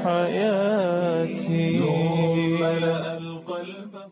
حياتي ملأ القلب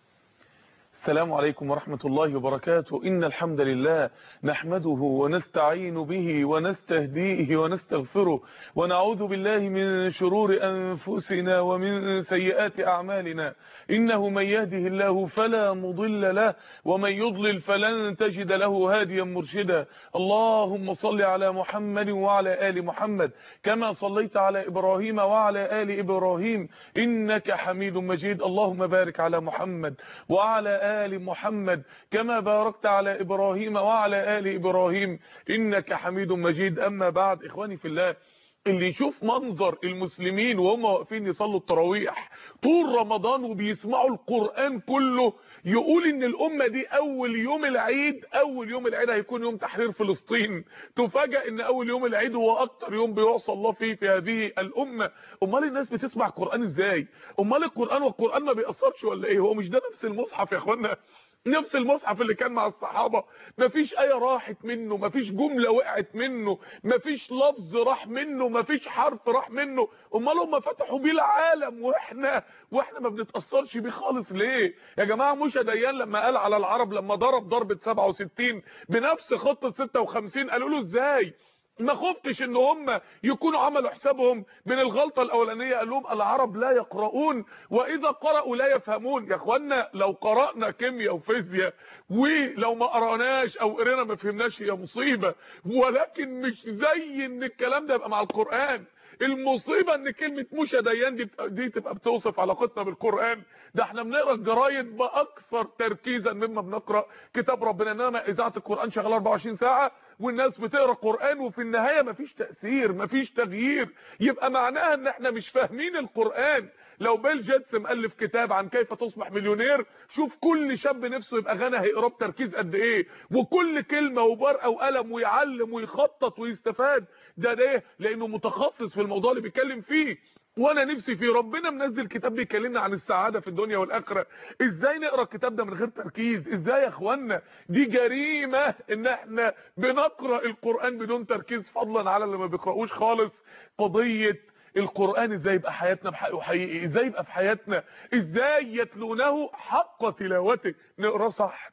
السلام عليكم ورحمة الله وبركاته إن الحمد لله نحمده ونستعين به ونستهديه ونستغفره ونعوذ بالله من شرور أنفسنا ومن سيئات أعمالنا إنه من يهده الله فلا مضل له ومن يضلل فلن تجد له هاديا مرشدا اللهم صل على محمد وعلى آل محمد كما صليت على إبراهيم وعلى آل إبراهيم إنك حميد مجيد اللهم بارك على محمد وعلى آل محمد كما باركت على إبراهيم وعلى آل إبراهيم إنك حميد مجيد أما بعد إخواني في الله اللي يشوف منظر المسلمين وهم واقفين يصلوا التراويح طول رمضان وبيسمعوا القرآن كله يقول ان الامة دي اول يوم العيد اول يوم العيد هيكون يوم تحرير فلسطين تفاجأ ان اول يوم العيد هو اكتر يوم بيعصى الله فيه في هذه الامة امال الناس بتسمع القرآن ازاي امال القرآن والقرآن ما بيأثرش ولا ايه هو مش ده نفس المصحف يا اخوانا نفس المصحف اللي كان مع الصحابة مفيش آية راحت منه مفيش جملة وقعت منه مفيش لفظ راح منه مفيش حرف راح منه امال هم فتحوا بيه العالم واحنا واحنا ما بنتأثرش بيه خالص ليه يا جماعة موشى ديان لما قال على العرب لما ضرب ضربة 67 بنفس خطة 56 قالوا له ازاي ما خفتش ان هم يكونوا عملوا حسابهم من الغلطة الاولانية قال لهم العرب لا يقرؤون واذا قرأوا لا يفهمون يا اخوانا لو قرأنا كيمياء وفيزياء ولو ما قرأناش او قرينا ما فهمناش هي مصيبة ولكن مش زي ان الكلام ده يبقى مع القرآن المصيبة ان كلمة موشى ديان دي, دي تبقى بتوصف علاقتنا بالقرآن ده احنا بنقرا الجرايد باكثر تركيزا مما بنقرا كتاب ربنا انما اذاعه القرآن شغاله 24 ساعة والناس بتقرا قرآن وفي النهاية مفيش تأثير مفيش تغيير يبقى معناها ان احنا مش فاهمين القرآن لو بيل جيتس مؤلف كتاب عن كيف تصبح مليونير شوف كل شاب نفسه يبقى غني هيقرا بتركيز قد ايه وكل كلمه وبرقه وقلم ويعلم ويخطط ويستفاد ده ده لانه متخصص في الموضوع اللي بيتكلم فيه وانا نفسي في ربنا منزل كتاب بيكلمنا عن السعاده في الدنيا والاخره ازاي نقرا الكتاب ده من غير تركيز ازاي يا اخوانا دي جريمه ان احنا بنقرا القران بدون تركيز فضلا على اللي ما بيقراوش خالص قضيه القرآن ازاي يبقى حياتنا بحقه حقيقي ازاي يبقى في حياتنا ازاي يتلونه حق تلاوته نقراه صح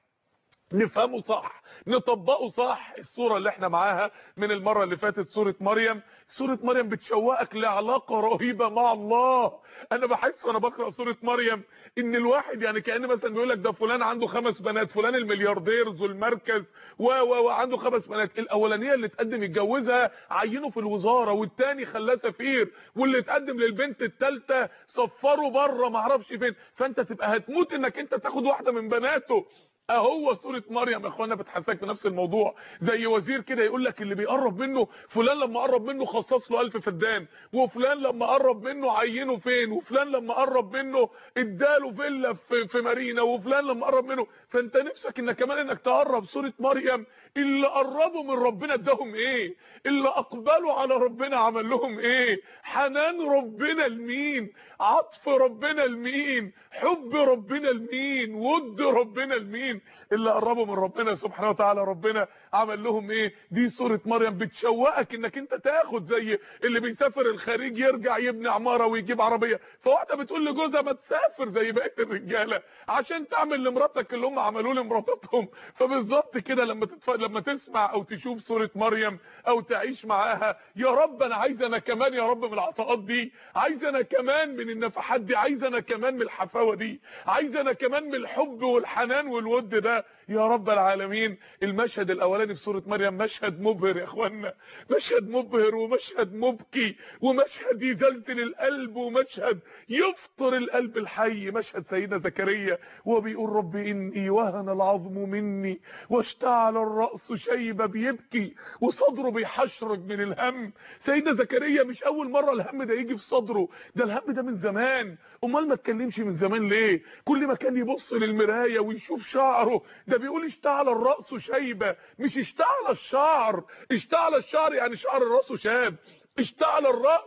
نفهمه صح نطبقه صح الصورة اللي احنا معاها من المرة اللي فاتت سورة مريم سورة مريم بتشوقك لعلاقة رهيبة مع الله انا بحس وانا بقرأ سورة مريم ان الواحد يعني كأن مثلا بيقول لك ده فلان عنده خمس بنات فلان الملياردير ذو المركز و و وعنده خمس بنات الاولانية اللي تقدم يتجوزها عينه في الوزارة والتاني خلاه سفير واللي تقدم للبنت التالتة صفره بره معرفش فين فانت تبقى هتموت انك انت تاخد واحدة من بناته اهو سوره مريم يا اخوانا بتحسسك بنفس الموضوع زي وزير كده يقول لك اللي بيقرب منه فلان لما قرب منه خصص له 1000 فدان وفلان لما قرب منه عينه فين وفلان لما قرب منه اداله فيلا في, في مارينا وفلان لما قرب منه فانت نفسك انك كمان انك تقرب سوره مريم اللي قربوا من ربنا اداهم ايه اللي اقبلوا على ربنا عمل لهم ايه حنان ربنا لمين عطف ربنا لمين حب ربنا لمين ود ربنا لمين اللي قربوا من ربنا سبحانه وتعالى ربنا عمل لهم ايه دي سورة مريم بتشوقك انك انت تاخد زي اللي بيسافر الخارج يرجع يبني عمارة ويجيب عربية فواحدة بتقول لجوزها ما تسافر زي بقية الرجالة عشان تعمل لمراتك اللي هم عملوه لمراتهم فبالظبط كده لما تتف... لما تسمع او تشوف سورة مريم او تعيش معاها يا رب انا عايز انا كمان يا رب من العطاءات دي عايز انا كمان من النفحات دي عايز انا كمان من الحفاوة دي عايز انا كمان من الحب والحنان والود ده يا رب العالمين المشهد الاولاني في سوره مريم مشهد مبهر يا اخوانا مشهد مبهر ومشهد مبكي ومشهد يزلزل القلب ومشهد يفطر القلب الحي مشهد سيدنا زكريا وهو بيقول رب اني وهن العظم مني واشتعل الراس شيبه بيبكي وصدره بيحشرج من الهم سيدنا زكريا مش اول مره الهم ده يجي في صدره ده الهم ده من زمان امال ما اتكلمش من زمان ليه كل ما كان يبص للمرايه ويشوف شعره ده بيقول اشتعل الراس شيبه مش اشتعل الشعر اشتعل الشعر يعني شعر الراس شاب اشتعل الراس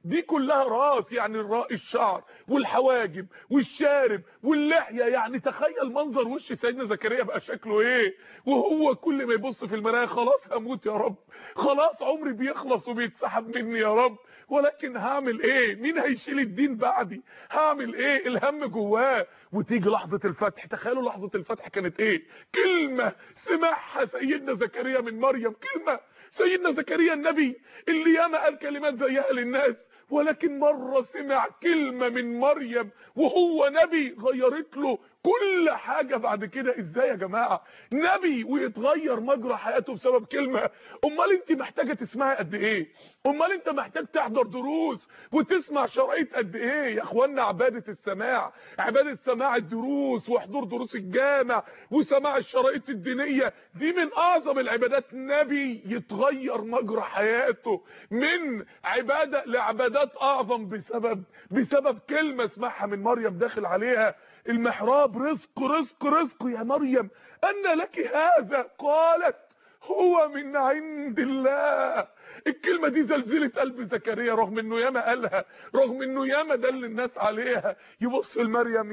دي كلها راس يعني الراء الشعر والحواجب والشارب واللحيه يعني تخيل منظر وش سيدنا زكريا بقى شكله ايه وهو كل ما يبص في المرايه خلاص هموت يا رب خلاص عمري بيخلص وبيتسحب مني يا رب ولكن هعمل ايه مين هيشيل الدين بعدي هعمل ايه الهم جواه وتيجي لحظه الفتح تخيلوا لحظه الفتح كانت ايه كلمه سمعها سيدنا زكريا من مريم كلمه سيدنا زكريا النبي اللي ياما قال كلمات زيها للناس ولكن مرة سمع كلمة من مريم وهو نبي غيرت له كل حاجة بعد كده ازاي يا جماعة نبي ويتغير مجرى حياته بسبب كلمة امال انت محتاجة تسمعي قد ايه امال انت محتاج تحضر دروس وتسمع شرايط قد ايه يا اخوانا عبادة السماع عبادة سماع الدروس وحضور دروس الجامع وسماع الشرايط الدينية دي من اعظم العبادات نبي يتغير مجرى حياته من عبادة لعبادات اعظم بسبب بسبب كلمة اسمعها من مريم داخل عليها المحراب رزق رزق رزق يا مريم أن لك هذا قالت هو من عند الله الكلمة دي زلزلت قلب زكريا رغم انه ياما قالها رغم انه ياما دل الناس عليها يبص لمريم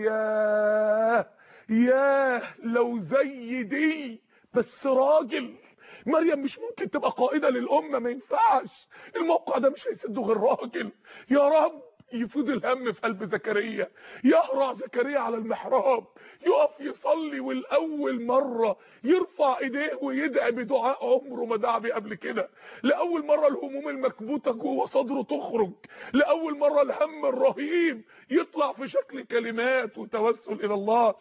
ياه ياه لو زي دي بس راجل مريم مش ممكن تبقى قائدة للأمة ما ينفعش الموقع ده مش هيسده غير راجل يا رب يفيض الهم في قلب زكريا يهرع زكريا على المحراب يقف يصلي والاول مره يرفع ايديه ويدعي بدعاء عمره ما دعا بيه قبل كده لاول مره الهموم المكبوته جوه صدره تخرج لاول مره الهم الرهيب يطلع في شكل كلمات وتوسل الى الله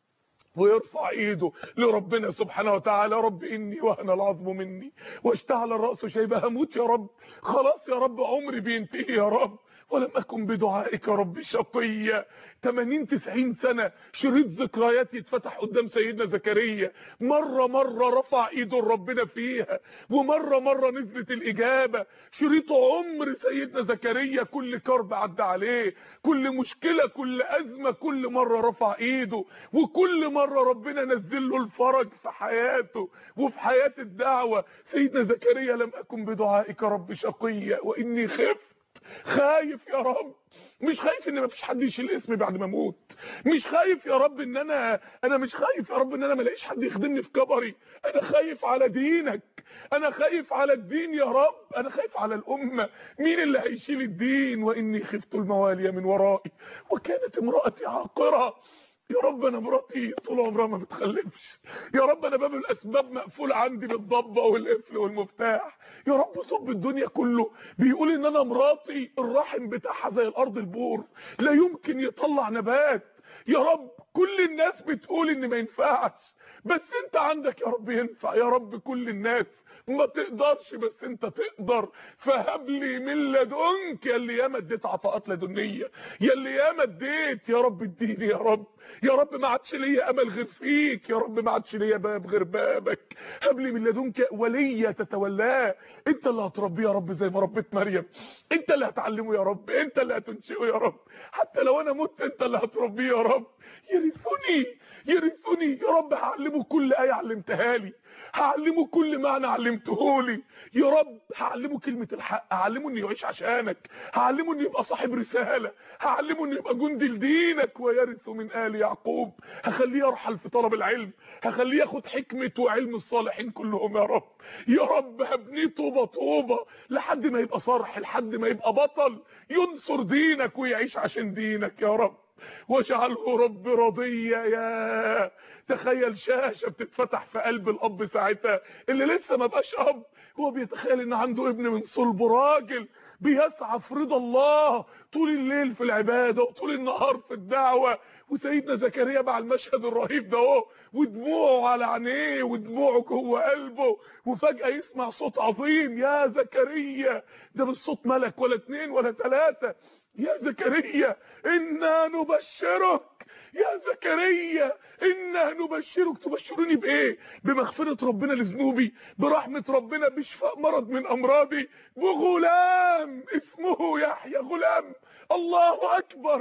ويرفع ايده لربنا سبحانه وتعالى رب اني وهن العظم مني واشتعل الراس شيبه هموت يا رب خلاص يا رب عمري بينتهي يا رب ولم اكن بدعائك رب شقيا 80 90 سنه شريط ذكريات يتفتح قدام سيدنا زكريا مره مره رفع ايده لربنا فيها ومره مره نزلت الاجابه شريط عمر سيدنا زكريا كل كرب عدى عليه كل مشكله كل ازمه كل مره رفع ايده وكل مره ربنا نزل له الفرج في حياته وفي حياه الدعوه سيدنا زكريا لم اكن بدعائك رب شقيا واني خفت خايف يا رب مش خايف ان مفيش حد يشيل اسمي بعد ما اموت مش خايف يا رب ان انا انا مش خايف يا رب ان انا ما الاقيش حد يخدمني في كبري انا خايف على دينك انا خايف على الدين يا رب انا خايف على الامه مين اللي هيشيل الدين واني خفت الموالي من ورائي وكانت امراتي عاقره يا رب انا مراتي طول عمرها ما بتخلفش يا رب انا باب الاسباب مقفول عندي بالضبه والقفل والمفتاح يا رب صب الدنيا كله بيقول ان انا مراتي الرحم بتاعها زي الارض البور لا يمكن يطلع نبات يا رب كل الناس بتقول ان ما ينفعش بس انت عندك يا رب ينفع يا رب كل الناس ما تقدرش بس انت تقدر فهب لي من لدنك يا اللي ياما اديت عطاءات لدنيه يا اللي ياما اديت يا رب اديني يا رب يا رب ما عادش ليا امل غير فيك يا رب ما عادش ليا باب غير بابك هب لي من لدنك وليا تتولاه انت اللي هتربيه يا رب زي ما ربيت مريم انت اللي هتعلمه يا رب انت اللي هتنشئه يا رب حتى لو انا مت انت اللي هتربيه يا رب يرثني يرثني يا رب هعلمه كل ايه علمتها لي هعلمه كل معنى علمته لي يا رب هعلمه كلمة الحق هعلمه انه يعيش عشانك هعلمه انه يبقى صاحب رسالة هعلمه انه يبقى جندي لدينك ويرث من آل يعقوب هخليه يرحل في طلب العلم هخليه ياخد حكمة وعلم الصالحين كلهم يا رب يا رب هبنيه طوبة طوبة لحد ما يبقى صرح لحد ما يبقى بطل ينصر دينك ويعيش عشان دينك يا رب واجعله رب رضيا يا تخيل شاشة بتتفتح في قلب الاب ساعتها اللي لسه ما بقاش اب هو بيتخيل ان عنده ابن من صلب راجل بيسعى في رضا الله طول الليل في العبادة وطول النهار في الدعوة وسيدنا زكريا مع المشهد الرهيب ده اهو ودموعه على عينيه ودموعه جوه قلبه وفجأة يسمع صوت عظيم يا زكريا ده مش صوت ملك ولا اتنين ولا تلاتة يا زكريا إنا نبشرك يا زكريا إنا نبشرك تبشروني بإيه بمغفرة ربنا لذنوبي برحمة ربنا بشفاء مرض من أمراضي بغلام اسمه يحيى غلام الله أكبر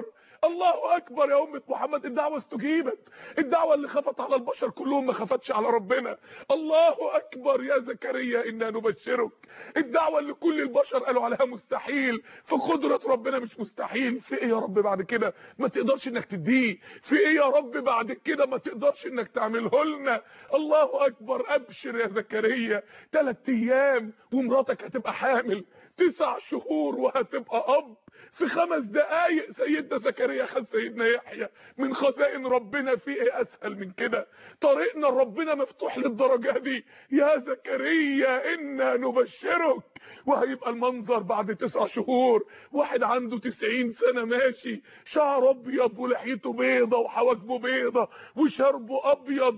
الله اكبر يا امه محمد الدعوه استجيبت الدعوه اللي خفت على البشر كلهم ما خفتش على ربنا الله اكبر يا زكريا انا نبشرك الدعوه اللي كل البشر قالوا عليها مستحيل في قدره ربنا مش مستحيل في ايه يا رب بعد كده ما تقدرش انك تديه في ايه يا رب بعد كده ما تقدرش انك تعمله لنا الله اكبر ابشر يا زكريا ثلاث ايام ومراتك هتبقى حامل تسع شهور وهتبقى اب في خمس دقايق سيدنا زكريا خد سيدنا يحيى من خزائن ربنا في ايه اسهل من كده طريقنا ربنا مفتوح للدرجه دي يا زكريا انا نبشرك وهيبقى المنظر بعد تسع شهور واحد عنده تسعين سنة ماشي شعر ابيض ولحيته بيضة وحواجبه بيضة وشربه ابيض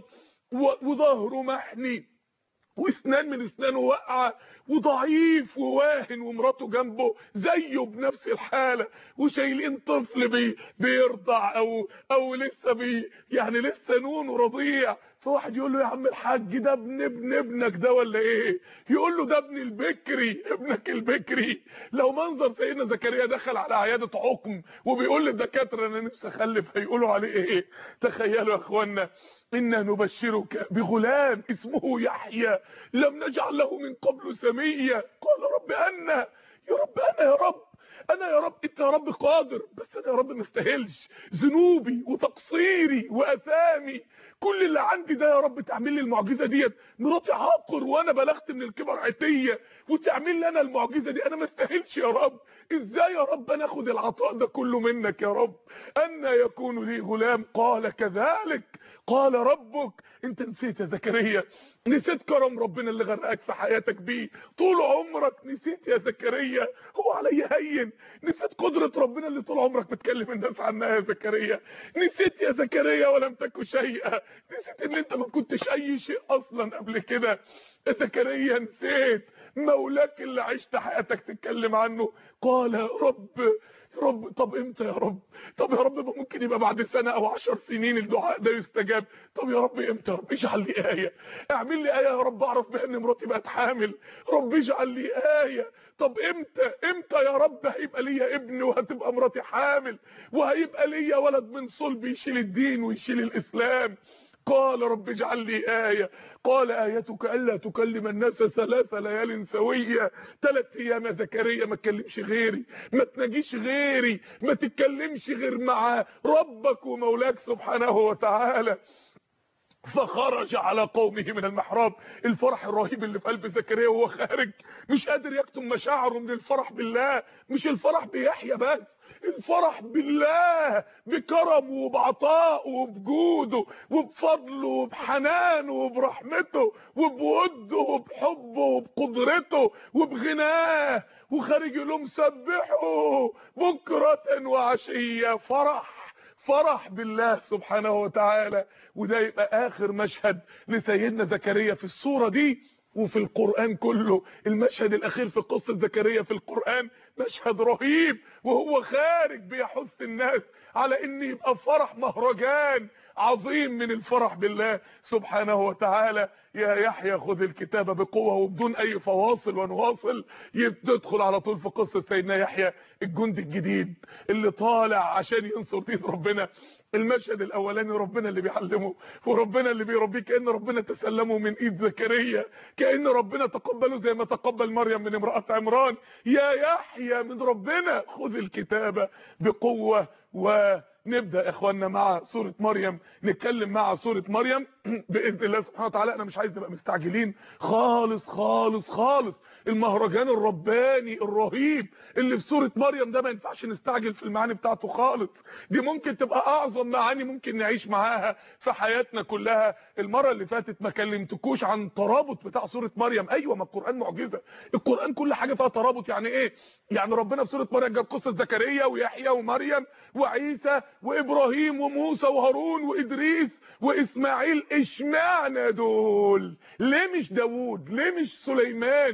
وظهره محني واسنان من اسنانه واقعه وضعيف وواهن ومراته جنبه زيه بنفس الحاله وشايلين طفل بي بيرضع او او لسه بي يعني لسه نون رضيع فواحد يقول له يا عم الحاج ده ابن ابن ابنك ده ولا ايه يقول له ده ابن البكري ابنك البكري لو منظر سيدنا زكريا دخل على عياده حكم وبيقول للدكاتره انا نفسي اخلف هيقولوا عليه ايه تخيلوا يا اخوانا إنا نبشرك بغلام اسمه يحيى لم نجعل له من قبل سميا قال رب أنا يا رب أنا يا رب أنا يا رب أنت يا رب قادر بس أنا يا رب ما استاهلش ذنوبي وتقصيري وأثامي كل اللي عندي ده يا رب تعمل لي المعجزة ديت مراتي عاقر وأنا بلغت من الكبر عتية وتعمل لي أنا المعجزة دي أنا ما استاهلش يا رب ازاي يا رب انا اخد العطاء ده كله منك يا رب ان يكون لي غلام قال كذلك قال ربك انت نسيت يا زكريا نسيت كرم ربنا اللي غرقك في حياتك بيه طول عمرك نسيت يا زكريا هو علي هين نسيت قدرة ربنا اللي طول عمرك بتكلم الناس عنها يا زكريا نسيت يا زكريا ولم تكن شيئا نسيت ان انت ما كنتش اي شيء اصلا قبل كده يا زكريا نسيت مولاك اللي عشت حياتك تتكلم عنه قال رب رب طب امتى يا رب طب يا رب ما ممكن يبقى بعد سنة او عشر سنين الدعاء ده يستجاب طب يا رب امتى يا رب اجعل لي آية اعمل لي آية يا رب اعرف بها ان مراتي بقت حامل رب اجعل لي آية طب امتى امتى يا رب هيبقى ليا ابن وهتبقى مراتي حامل وهيبقى ليا ولد من صلبي يشيل الدين ويشيل الاسلام قال رب اجعل لي آية قال آيتك ألا تكلم الناس ثلاث ليال سوية ثلاث أيام يا زكريا ما تكلمش غيري ما تناجيش غيري ما تتكلمش غير مع ربك ومولاك سبحانه وتعالى فخرج على قومه من المحراب الفرح الرهيب اللي في قلب زكريا وهو خارج مش قادر يكتم مشاعره من الفرح بالله مش الفرح بيحيى بس الفرح بالله بكرمه وبعطائه وبجوده وبفضله وبحنانه وبرحمته وبوده وبحبه وبقدرته وبغناه وخارج يقول لهم سبحوا بكرة وعشية فرح فرح بالله سبحانه وتعالى وده يبقى اخر مشهد لسيدنا زكريا في الصورة دي وفي القرآن كله المشهد الاخير في قصة زكريا في القرآن مشهد رهيب وهو خارج بيحث الناس على ان يبقى فرح مهرجان عظيم من الفرح بالله سبحانه وتعالى يا يحيى خذ الكتاب بقوة وبدون اي فواصل ونواصل تدخل على طول في قصة سيدنا يحيى الجندي الجديد اللي طالع عشان ينصر دين ربنا المشهد الاولاني ربنا اللي بيعلمه وربنا اللي بيربيه كان ربنا تسلمه من ايد زكريا كان ربنا تقبله زي ما تقبل مريم من امراه عمران يا يحيى من ربنا خذ الكتابه بقوه ونبدا يا اخواننا مع سوره مريم نتكلم مع سوره مريم باذن الله سبحانه وتعالى انا مش عايز نبقى مستعجلين خالص خالص خالص المهرجان الرباني الرهيب اللي في سوره مريم ده ما ينفعش نستعجل في المعاني بتاعته خالص دي ممكن تبقى اعظم معاني ممكن نعيش معاها في حياتنا كلها المره اللي فاتت ما كلمتكوش عن ترابط بتاع سوره مريم ايوه ما القران معجزه القران كل حاجه فيها ترابط يعني ايه يعني ربنا في سوره مريم جاب قصه زكريا ويحيى ومريم وعيسى وابراهيم وموسى وهارون وادريس واسماعيل اشمعنى دول ليه مش داوود ليه مش سليمان ليه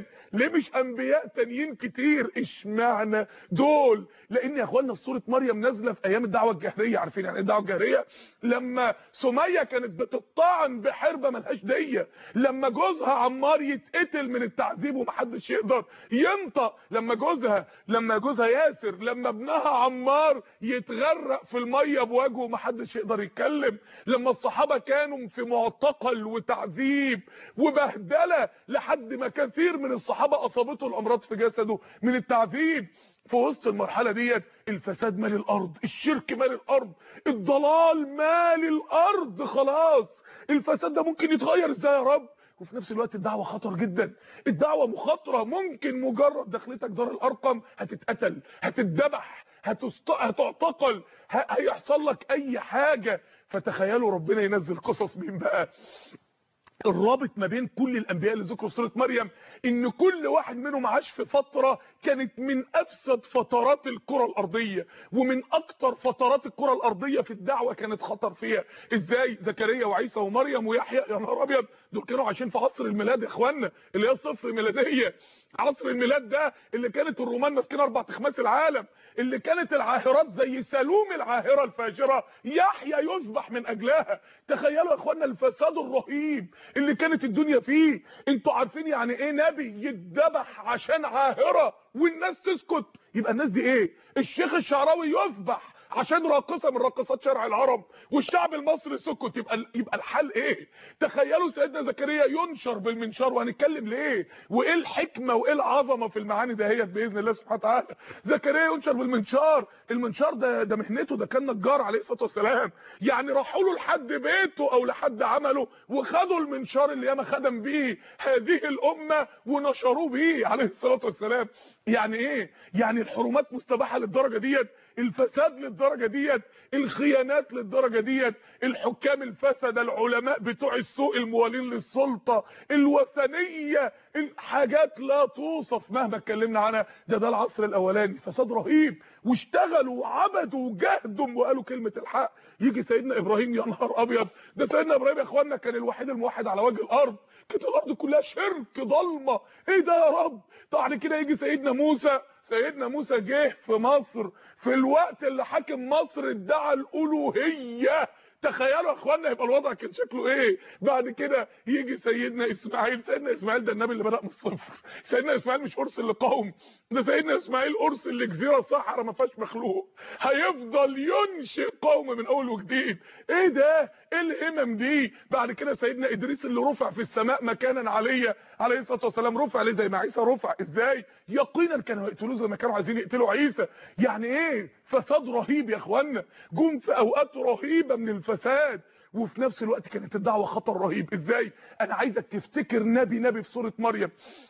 ليه مش انبياء تانيين كتير اشمعنى دول لان يا اخوانا سوره مريم نازله في ايام الدعوه الجهريه عارفين يعني ايه الدعوه الجهريه لما سميه كانت بتطعن بحربه ملهاش ديه لما جوزها عمار يتقتل من التعذيب ومحدش يقدر ينطق لما جوزها لما جوزها ياسر لما ابنها عمار يتغرق في الميه بوجهه ومحدش يقدر يتكلم لما الصحابه كانوا في معتقل وتعذيب وبهدله لحد ما كثير من الصحابه اصابته الامراض في جسده من التعذيب في وسط المرحله ديت الفساد مال الارض الشرك مال الارض الضلال مال الارض خلاص الفساد ده ممكن يتغير ازاي يا رب وفي نفس الوقت الدعوه خطر جدا الدعوه مخاطره ممكن مجرد دخلتك دار الارقم هتتقتل هتتذبح هتست... هتعتقل ه... هيحصل لك اي حاجه فتخيلوا ربنا ينزل قصص مين بقى الرابط ما بين كل الانبياء اللي ذكروا في سوره مريم ان كل واحد منهم عاش في فتره كانت من افسد فترات الكره الارضيه ومن اكتر فترات الكره الارضيه في الدعوه كانت خطر فيها ازاي زكريا وعيسى ومريم ويحيى يا نهار ابيض دول كانوا عايشين في عصر الميلاد يا اخوانا اللي هي صفر ميلاديه عصر الميلاد ده اللي كانت الرومان ماسكين اربع تخماس العالم اللي كانت العاهرات زي سلوم العاهره الفاجره يحيى يذبح من اجلها تخيلوا يا اخوانا الفساد الرهيب اللي كانت الدنيا فيه انتوا عارفين يعني ايه نبي يتذبح عشان عاهره والناس تسكت يبقى الناس دي ايه الشيخ الشعراوي يذبح عشان راقصه من راقصات شرع العرب والشعب المصري سكت يبقى يبقى الحل ايه تخيلوا سيدنا زكريا ينشر بالمنشار وهنتكلم ليه وايه الحكمه وايه العظمه في المعاني دهيت باذن الله سبحانه وتعالى زكريا ينشر بالمنشار المنشار ده ده مهنته ده كان نجار عليه الصلاه والسلام يعني راحوا له لحد بيته او لحد عمله وخدوا المنشار اللي ياما خدم بيه هذه الامه ونشروه بيه عليه الصلاه والسلام يعني ايه يعني الحرمات مستباحه للدرجه ديت الفساد للدرجه ديت الخيانات للدرجه ديت الحكام الفسد العلماء بتوع السوء الموالين للسلطه الوثنيه الحاجات لا توصف مهما اتكلمنا عنها ده ده العصر الاولاني فساد رهيب واشتغلوا وعبدوا وجهدوا وقالوا كلمه الحق يجي سيدنا ابراهيم يا نهار ابيض ده سيدنا ابراهيم يا اخوانا كان الوحيد الموحد على وجه الارض كانت الارض كلها شرك ضلمه ايه ده يا رب بعد كده يجي سيدنا موسى سيدنا موسى جه في مصر في الوقت اللي حاكم مصر ادعى الالوهيه تخيلوا يا اخوانا يبقى الوضع كان شكله ايه بعد كده يجي سيدنا اسماعيل سيدنا اسماعيل ده النبي اللي بدا من الصفر سيدنا اسماعيل مش ارسل لقوم ده سيدنا اسماعيل ارسل لجزيره صحراء ما فيهاش مخلوق هيفضل ينشئ قوم من اول وجديد ايه ده ايه الهمم دي بعد كده سيدنا ادريس اللي رفع في السماء مكانا عليا عليه الصلاه والسلام رفع ليه زي ما عيسى رفع ازاي يقينا كانوا يقتلوه زي ما كانوا عايزين يقتلوا عيسى يعني ايه فساد رهيب يا اخوانا جم في اوقات رهيبه من الفساد وفي نفس الوقت كانت الدعوه خطر رهيب ازاي انا عايزك تفتكر نبي نبي في سوره مريم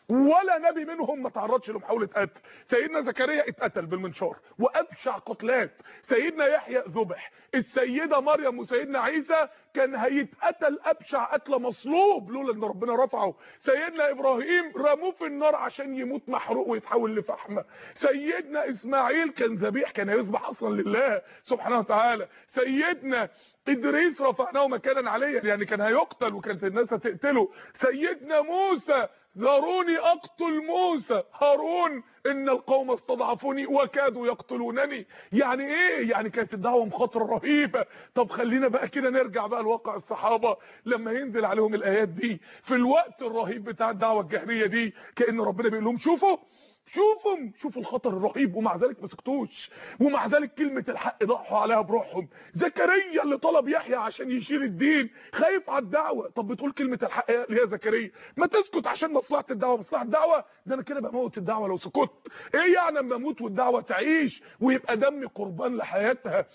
ولا نبي منهم ما تعرضش لمحاوله قتل سيدنا زكريا اتقتل بالمنشار وابشع قتلات سيدنا يحيى ذبح السيده مريم وسيدنا عيسى كان هيتقتل ابشع قتله مصلوب لولا ان ربنا رفعه سيدنا ابراهيم رموه في النار عشان يموت محروق ويتحول لفحمه سيدنا اسماعيل كان ذبيح كان هيذبح اصلا لله سبحانه وتعالى سيدنا ادريس رفعناه مكانا عليا يعني كان هيقتل وكانت الناس هتقتله سيدنا موسى ذروني اقتل موسى هارون ان القوم استضعفوني وكادوا يقتلونني يعني ايه يعني كانت الدعوه مخاطره رهيبه طب خلينا بقى كده نرجع بقى لواقع الصحابه لما ينزل عليهم الايات دي في الوقت الرهيب بتاع الدعوه الجهريه دي كان ربنا بيقول لهم شوفوا شوفوا شوفوا الخطر الرهيب ومع ذلك ما سكتوش ومع ذلك كلمه الحق ضحوا عليها بروحهم زكريا اللي طلب يحيى عشان يشيل الدين خايف على الدعوه طب بتقول كلمه الحق اللي هي زكريا ما تسكت عشان مصلحه الدعوه مصلحه الدعوه ده انا كده بموت الدعوه لو سكت ايه يعني اما اموت والدعوه تعيش ويبقى دمي قربان لحياتها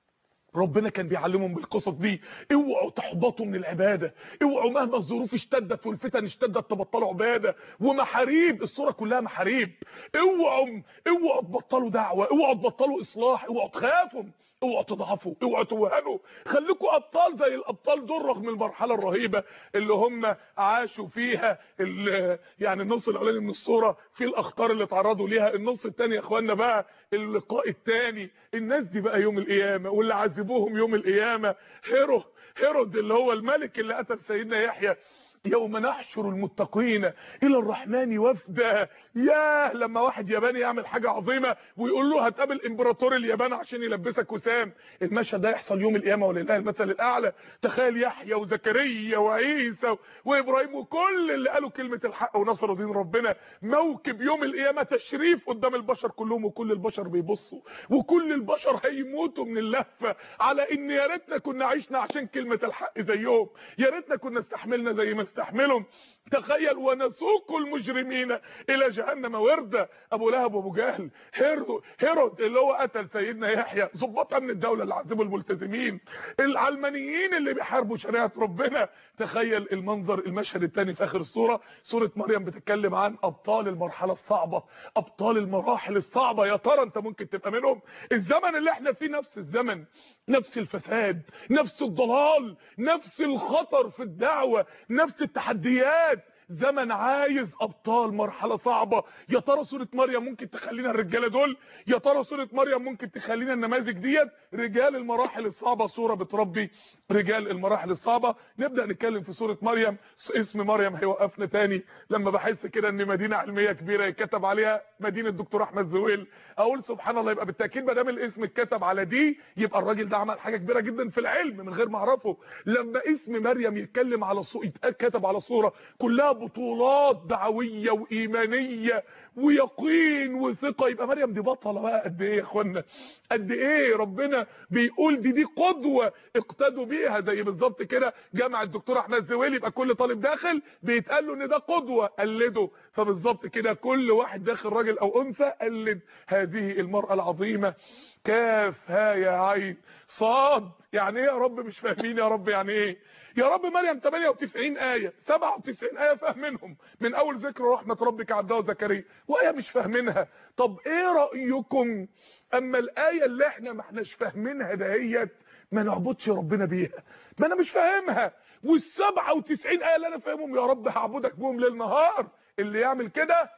ربنا كان بيعلمهم بالقصص دي اوعوا تحبطوا من العباده اوعوا مهما الظروف اشتدت والفتن اشتدت تبطلوا عباده ومحاريب الصوره كلها محاريب اوعوا اوعوا تبطلوا دعوه اوعوا تبطلوا اصلاح اوعوا تخافوا اوعوا تضعفوا اوعوا توهنوا خليكم ابطال زي الابطال دول رغم المرحله الرهيبه اللي هم عاشوا فيها يعني النص الاولاني من الصوره في الاخطار اللي تعرضوا ليها النص الثاني يا اخوانا بقى اللقاء الثاني الناس دي بقى يوم القيامه واللي عذبوهم يوم القيامه هيرو هيرود اللي هو الملك اللي قتل سيدنا يحيى يوم نحشر المتقين الى الرحمن وفدا ياه لما واحد ياباني يعمل حاجه عظيمه ويقول له هتقابل امبراطور اليابان عشان يلبسك وسام المشهد ده يحصل يوم القيامه ولله المثل الاعلى تخيل يحيى وزكريا وعيسى وابراهيم وكل اللي قالوا كلمه الحق ونصروا دين ربنا موكب يوم القيامه تشريف قدام البشر كلهم وكل البشر بيبصوا وكل البشر هيموتوا من اللهفه على ان يا ريتنا كنا عشنا عشان كلمه الحق زيهم يا ريتنا كنا استحملنا زي ما استحملهم تخيل ونسوق المجرمين الى جهنم وردا ابو لهب وابو جهل هيرود هيرود اللي هو قتل سيدنا يحيى ظباط امن الدوله اللي عذبوا الملتزمين العلمانيين اللي بيحاربوا شريعه ربنا تخيل المنظر المشهد الثاني في اخر السوره سوره مريم بتتكلم عن ابطال المرحله الصعبه ابطال المراحل الصعبه يا ترى انت ممكن تبقى منهم الزمن اللي احنا فيه نفس الزمن نفس الفساد نفس الضلال نفس الخطر في الدعوه نفس التحديات زمن عايز ابطال مرحله صعبه يا ترى سوره مريم ممكن تخلينا الرجاله دول يا ترى سوره مريم ممكن تخلينا النماذج ديت رجال المراحل الصعبه سوره بتربي رجال المراحل الصعبه نبدا نتكلم في سوره مريم اسم مريم هيوقفنا تاني لما بحس كده ان مدينه علميه كبيره يتكتب عليها مدينه دكتور احمد زويل اقول سبحان الله يبقى بالتاكيد ما دام الاسم اتكتب على دي يبقى الراجل ده عمل حاجه كبيره جدا في العلم من غير ما اعرفه لما اسم مريم يتكلم على صوره يتكتب على صوره كلها بطولات دعويه وايمانيه ويقين وثقه يبقى مريم دي بطله بقى قد ايه يا اخوانا قد ايه ربنا بيقول دي دي قدوه اقتدوا بيها زي بالظبط كده جامع الدكتور احمد زويل يبقى كل طالب داخل بيتقال له ان ده قدوه قلده فبالظبط كده كل واحد داخل راجل او انثى قلد هذه المراه العظيمه كاف ها يا عين صاد يعني ايه يا رب مش فاهمين يا رب يعني ايه يا رب مريم 98 آية 97 آية فاهمينهم من أول ذكر رحمة ربك عبده وزكريا وآية مش فاهمينها طب إيه رأيكم أما الآية اللي إحنا ما احناش فاهمينها دهيت ما نعبدش ربنا بيها ما أنا مش فاهمها وال 97 آية اللي أنا فاهمهم يا رب هعبدك بهم ليل نهار اللي يعمل كده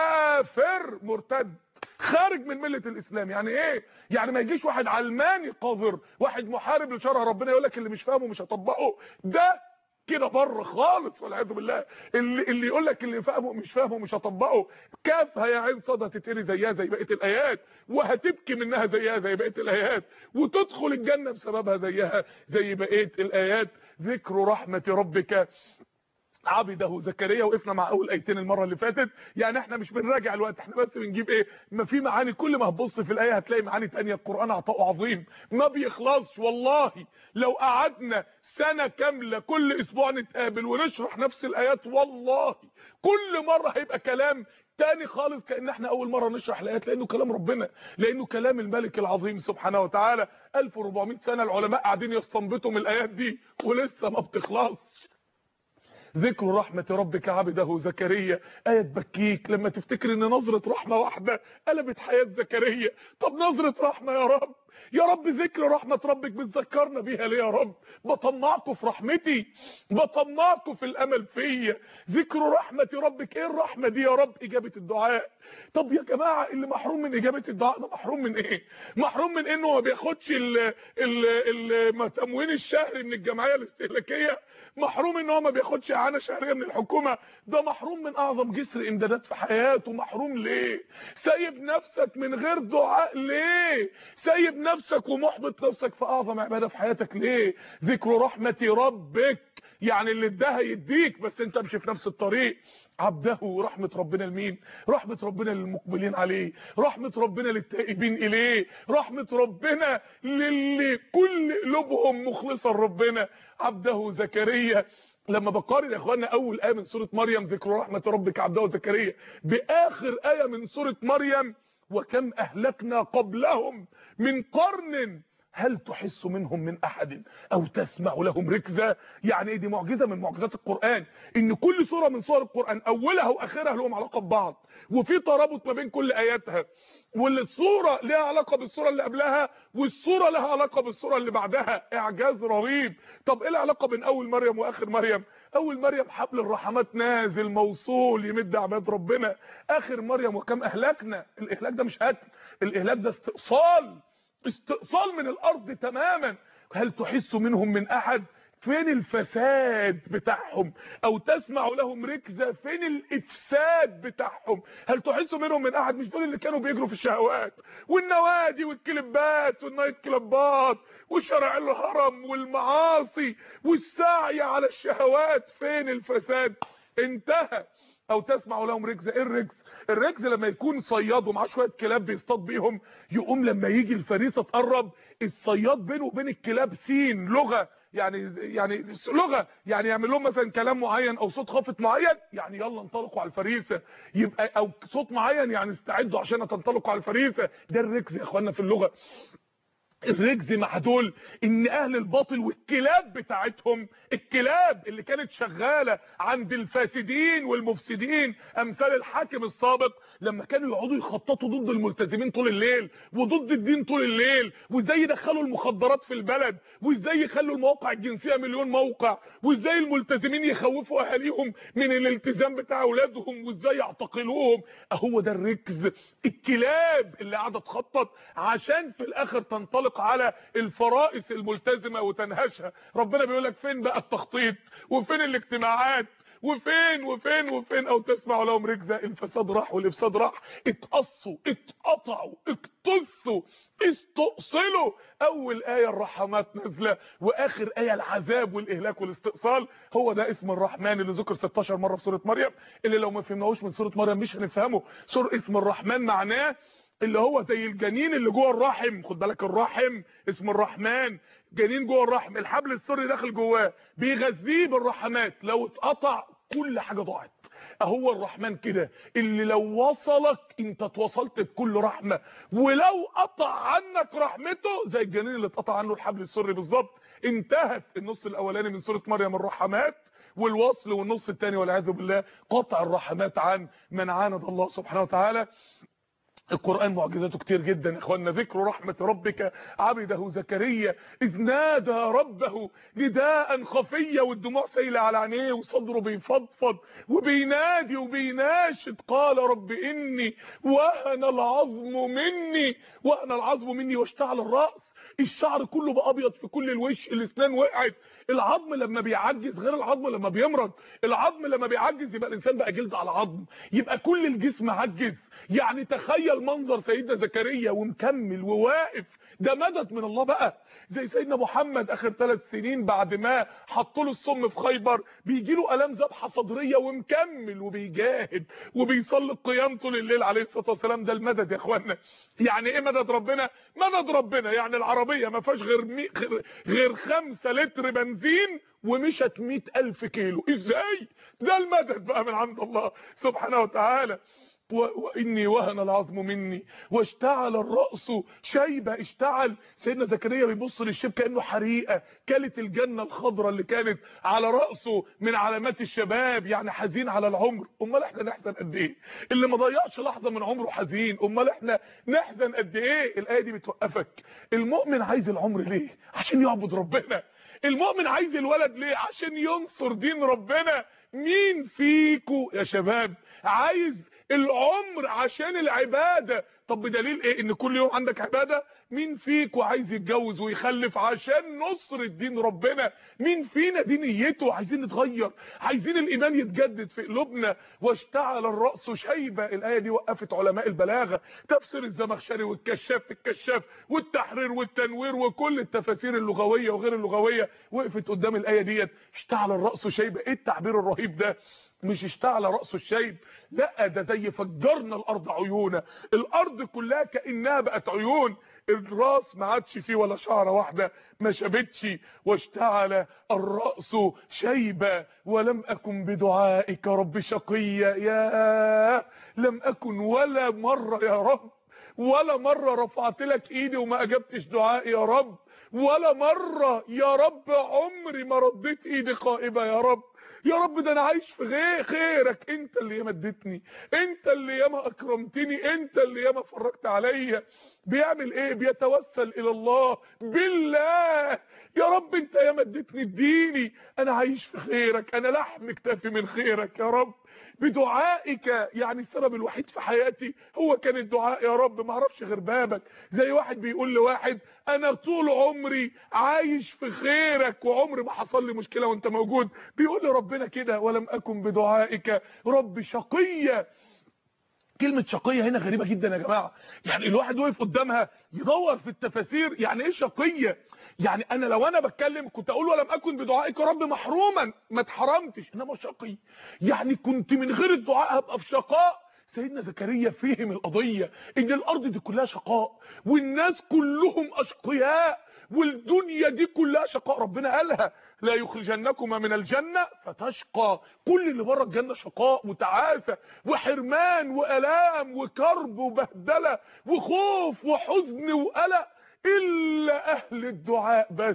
كافر مرتد خارج من مله الاسلام يعني ايه يعني ما يجيش واحد علماني قذر واحد محارب لشرع ربنا يقول لك اللي مش فاهمه مش هطبقه ده كده بره خالص والعياذ بالله اللي اللي يقول لك اللي فاهمه مش فاهمه مش هطبقه كافها يا عين صدى هتتقري زيها زي بقيه الايات وهتبكي منها زيها زي بقيه الايات وتدخل الجنه بسببها زيها زي بقيه الايات ذكر رحمه ربك عبده زكريا وقفنا مع اول ايتين المره اللي فاتت يعني احنا مش بنراجع الوقت احنا بس بنجيب ايه ما في معاني كل ما هتبص في الايه هتلاقي معاني تانية القران عطاؤه عظيم ما بيخلصش والله لو قعدنا سنه كامله كل اسبوع نتقابل ونشرح نفس الايات والله كل مره هيبقى كلام تاني خالص كان احنا اول مره نشرح الايات لانه كلام ربنا لانه كلام الملك العظيم سبحانه وتعالى 1400 سنه العلماء قاعدين يستنبطوا من الايات دي ولسه ما بتخلصش ذكر رحمة ربك عبده زكريا آية تبكيك لما تفتكر ان نظرة رحمة واحدة قلبت حياة زكريا طب نظرة رحمة يا رب يا رب ذكر رحمة ربك بتذكرنا بيها ليه يا رب بطمعكم في رحمتي بطمعكم في الامل فيا ذكر رحمة ربك ايه الرحمة دي يا رب اجابة الدعاء طب يا جماعة اللي محروم من اجابة الدعاء ده محروم من ايه محروم من انه ما بياخدش التموين الشهري من الجمعية الاستهلاكية محروم ان هو ما بياخدش اعانه شهريه من الحكومه ده محروم من اعظم جسر امدادات في حياته محروم ليه سايب نفسك من غير دعاء ليه سايب نفسك ومحبط نفسك في اعظم عباده في حياتك ليه ذكر رحمه ربك يعني اللي اداها يديك بس انت امشي في نفس الطريق عبده رحمة ربنا لمين رحمة ربنا للمقبلين عليه رحمة ربنا للتائبين إليه رحمة ربنا للي كل قلوبهم مخلصة لربنا عبده زكريا لما بقارن يا اخوانا اول ايه من سوره مريم ذكر رحمه ربك عبده زكريا باخر ايه من سوره مريم وكم اهلكنا قبلهم من قرن هل تحس منهم من احد او تسمع لهم ركزا يعني دي معجزه من معجزات القران ان كل سوره من سور القران اولها واخرها لهم علاقه ببعض وفي ترابط ما بين كل اياتها والصوره ليها علاقه بالصوره اللي قبلها والصوره لها علاقه بالصوره اللي بعدها اعجاز رهيب طب ايه العلاقه بين اول مريم واخر مريم اول مريم حبل الرحمات نازل موصول يمد عباد ربنا اخر مريم وكم اهلكنا الاهلاك ده مش قتل الاهلاك ده استئصال استئصال من الارض تماما هل تحس منهم من احد فين الفساد بتاعهم او تسمع لهم ركزة فين الافساد بتاعهم هل تحسوا منهم من احد مش دول اللي كانوا بيجروا في الشهوات والنوادي والكليبات والنايت كلابات وشرع الهرم والمعاصي والسعي على الشهوات فين الفساد انتهى او تسمع لهم ركزه ايه الركز الركز لما يكون صياد ومعاه شويه كلاب بيصطاد بيهم يقوم لما يجي الفريسه تقرب الصياد بينه وبين الكلاب سين لغه يعني يعني لغه يعني يعمل لهم مثلا كلام معين او صوت خافت معين يعني يلا انطلقوا على الفريسه يبقى او صوت معين يعني استعدوا عشان تنطلقوا على الفريسه ده الركز يا اخوانا في اللغه الرجز مع دول ان اهل الباطل والكلاب بتاعتهم الكلاب اللي كانت شغالة عند الفاسدين والمفسدين امثال الحاكم السابق لما كانوا يقعدوا يخططوا ضد الملتزمين طول الليل وضد الدين طول الليل وازاي يدخلوا المخدرات في البلد وازاي يخلوا المواقع الجنسية مليون موقع وازاي الملتزمين يخوفوا اهاليهم من الالتزام بتاع اولادهم وازاي يعتقلوهم اهو ده الركز الكلاب اللي قاعدة تخطط عشان في الاخر تنطلق تنطلق على الفرائس الملتزمة وتنهشها ربنا بيقول لك فين بقى التخطيط وفين الاجتماعات وفين وفين وفين او تسمع لهم ركزة الفساد راح والافساد راح اتقصوا اتقطعوا اكتثوا استؤصلوا اول آية الرحمات نازلة واخر آية العذاب والاهلاك والاستئصال هو ده اسم الرحمن اللي ذكر 16 مرة في سورة مريم اللي لو ما فهمناهوش من سورة مريم مش هنفهمه سور اسم الرحمن معناه اللي هو زي الجنين اللي جوه الرحم خد بالك الرحم اسم الرحمن جنين جوه الرحم الحبل السري داخل جواه بيغذيه بالرحمات لو اتقطع كل حاجه ضاعت اهو الرحمن كده اللي لو وصلك انت اتوصلت بكل رحمه ولو قطع عنك رحمته زي الجنين اللي اتقطع عنه الحبل السري بالظبط انتهت النص الاولاني من سوره مريم الرحمات والوصل والنص الثاني والعياذ بالله قطع الرحمات عن من عاند الله سبحانه وتعالى القرآن معجزاته كتير جدا يا اخوانا ذكر رحمة ربك عبده زكريا اذ نادى ربه نداء خفيا والدموع سايله على عينيه وصدره بيفضفض وبينادي وبيناشد قال رب اني وهن العظم مني وهن العظم مني واشتعل الرأس الشعر كله بقى ابيض في كل الوش الاسنان وقعت العظم لما بيعجز غير العظم لما بيمرض العظم لما بيعجز يبقى الانسان بقى جلد على عظم يبقى كل الجسم عجز يعني تخيل منظر سيدنا زكريا ومكمل وواقف ده مدد من الله بقى زي سيدنا محمد اخر ثلاث سنين بعد ما حطوا له السم في خيبر بيجي له الام ذبحه صدريه ومكمل وبيجاهد وبيصلي القيام طول الليل عليه الصلاه والسلام ده المدد يا اخوانا يعني ايه مدد ربنا مدد ربنا يعني العربيه ما فيهاش غير مي... غير غير 5 لتر بنزين ومشت 100000 كيلو ازاي ده المدد بقى من عند الله سبحانه وتعالى واني وهن العظم مني واشتعل الراس شيبه اشتعل سيدنا زكريا بيبص للشيب كانه حريقه كلت الجنه الخضراء اللي كانت على راسه من علامات الشباب يعني حزين على العمر امال احنا نحزن قد ايه اللي ما ضيعش لحظه من عمره حزين امال احنا نحزن قد ايه الايه دي بتوقفك المؤمن عايز العمر ليه عشان يعبد ربنا المؤمن عايز الولد ليه عشان ينصر دين ربنا مين فيكو يا شباب عايز العمر عشان العبادة طب بدليل ايه ان كل يوم عندك عبادة مين فيكو عايز يتجوز ويخلف عشان نصر الدين ربنا مين فينا دي نيته عايزين نتغير عايزين الايمان يتجدد في قلوبنا واشتعل الرأس شيبة الاية دي وقفت علماء البلاغة تفسير الزمخشري والكشاف في الكشاف والتحرير والتنوير وكل التفاسير اللغوية وغير اللغوية وقفت قدام الاية ديت اشتعل الرأس شيبة ايه التعبير الرهيب ده مش اشتعل رأسه الشيب لا ده زي فجرنا الارض عيونا الارض كلها كانها بقت عيون الراس ما عادش فيه ولا شعره واحده ما شابتش واشتعل الراس شيبا ولم اكن بدعائك رب شقيا يا لم اكن ولا مره يا رب ولا مره رفعت لك ايدي وما اجبتش دعائي يا رب ولا مره يا رب عمري ما رديت ايدي قائبه يا رب يا رب ده انا عايش في غير خيرك انت اللي ياما اديتني انت اللي ياما اكرمتني انت اللي ياما فرجت عليا بيعمل ايه بيتوسل الى الله بالله يا رب انت ياما اديتني اديني انا عايش في خيرك انا لحم كتافي من خيرك يا رب بدعائك يعني السبب الوحيد في حياتي هو كان الدعاء يا رب ما اعرفش غير بابك زي واحد بيقول لواحد انا طول عمري عايش في خيرك وعمري ما حصل لي مشكله وانت موجود بيقول لربنا كده ولم اكن بدعائك رب شقيه كلمة شقية هنا غريبة جدا يا جماعة يعني الواحد وقف قدامها يدور في التفاسير يعني ايه شقية يعني انا لو انا بتكلم كنت اقول ولم اكن بدعائك رب محروما ما اتحرمتش انما شقي يعني كنت من غير الدعاء هبقى في شقاء سيدنا زكريا فهم القضية ان الارض دي كلها شقاء والناس كلهم اشقياء والدنيا دي كلها شقاء ربنا قالها لا يخرجنكما من الجنة فتشقى كل اللي بره الجنة شقاء وتعاسة وحرمان وألام وكرب وبهدلة وخوف وحزن وقلق إلا أهل الدعاء بس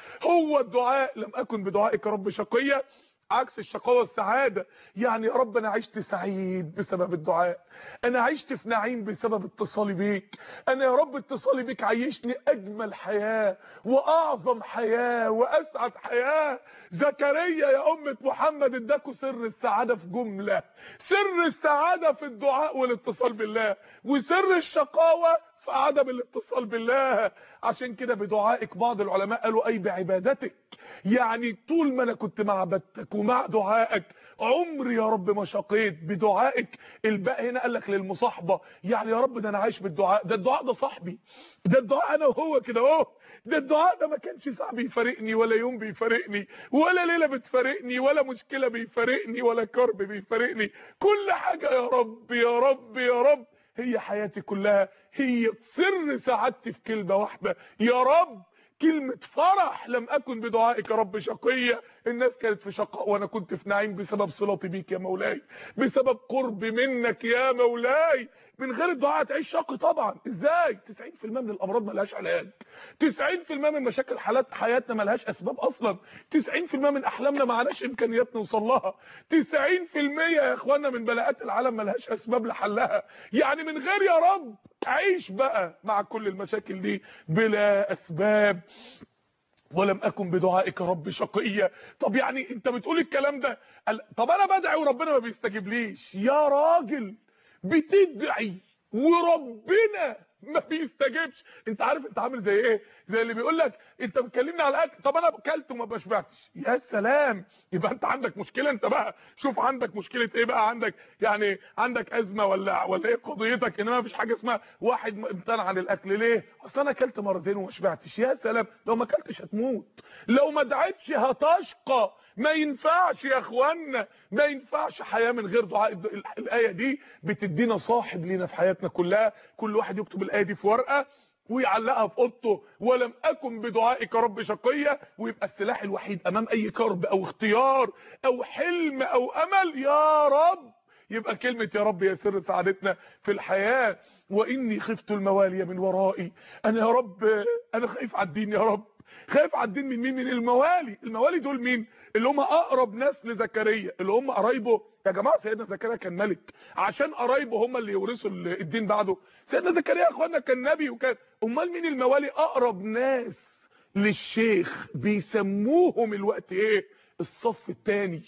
هو الدعاء لم أكن بدعائك رب شقية عكس الشقاوة والسعادة يعني يا رب انا عشت سعيد بسبب الدعاء انا عشت في نعيم بسبب اتصالي بيك انا يا رب اتصالي بيك عيشني اجمل حياة واعظم حياة واسعد حياة زكريا يا امة محمد اداكوا سر السعادة في جملة سر السعادة في الدعاء والاتصال بالله وسر الشقاوة في عدم الاتصال بالله عشان كده بدعائك بعض العلماء قالوا اي بعبادتك يعني طول ما انا كنت مع عبادتك ومع دعائك عمري يا رب ما شقيت بدعائك الباء هنا قال لك للمصاحبه يعني يا رب ده انا عايش بالدعاء ده الدعاء ده صاحبي ده الدعاء انا وهو كده اهو ده الدعاء ده ما كانش ساعه بيفارقني ولا يوم بيفارقني ولا ليله بتفارقني ولا مشكله بيفارقني ولا كرب بيفارقني كل حاجه يا رب يا رب يا رب هي حياتي كلها هي سر سعادتي في كلمة واحدة يا رب كلمة فرح لم أكن بدعائك رب شقية الناس كانت في شقاء وأنا كنت في نعيم بسبب صلاتي بيك يا مولاي بسبب قرب منك يا مولاي من غير الدعاء تعيش شقي طبعا ازاي 90% من الامراض ملهاش علاج 90% من مشاكل حالات حياتنا ملهاش اسباب اصلا 90% من احلامنا معناش امكانيات نوصل لها 90% يا اخوانا من بلاءات العالم ملهاش اسباب لحلها يعني من غير يا رب عيش بقى مع كل المشاكل دي بلا اسباب ولم اكن بدعائك رب شقيا طب يعني انت بتقول الكلام ده طب انا بدعي وربنا ما بيستجيبليش يا راجل بتدعي وربنا ما بيستجيبش انت عارف انت عامل زي ايه زي اللي بيقول لك انت بتكلمني على الاكل طب انا اكلت وما بشبعتش يا سلام يبقى انت عندك مشكله انت بقى شوف عندك مشكله ايه بقى عندك يعني عندك ازمه ولا ولا ايه قضيتك انما مفيش حاجه اسمها واحد امتنع عن الاكل ليه اصل انا اكلت مرتين وما شبعتش يا سلام لو ما اكلتش هتموت لو ما دعيتش هتشقى ما ينفعش يا اخوانا ما ينفعش حياه من غير دعاء الايه دي بتدينا صاحب لينا في حياتنا كلها كل واحد يكتب الايه دي في ورقه ويعلقها في اوضته ولم اكن بدعائك رب شقيه ويبقى السلاح الوحيد امام اي كرب او اختيار او حلم او امل يا رب يبقى كلمة يا رب يا سر سعادتنا في الحياة وإني خفت الموالي من ورائي أنا يا رب أنا خايف على الدين يا رب خايف على الدين من مين من الموالي الموالي دول مين اللي هم اقرب ناس لزكريا اللي هم قرايبه يا جماعه سيدنا زكريا كان ملك عشان قرايبه هم اللي يورثوا الدين بعده سيدنا زكريا يا اخوانا كان نبي وكان امال مين الموالي اقرب ناس للشيخ بيسموهم الوقت ايه الصف الثاني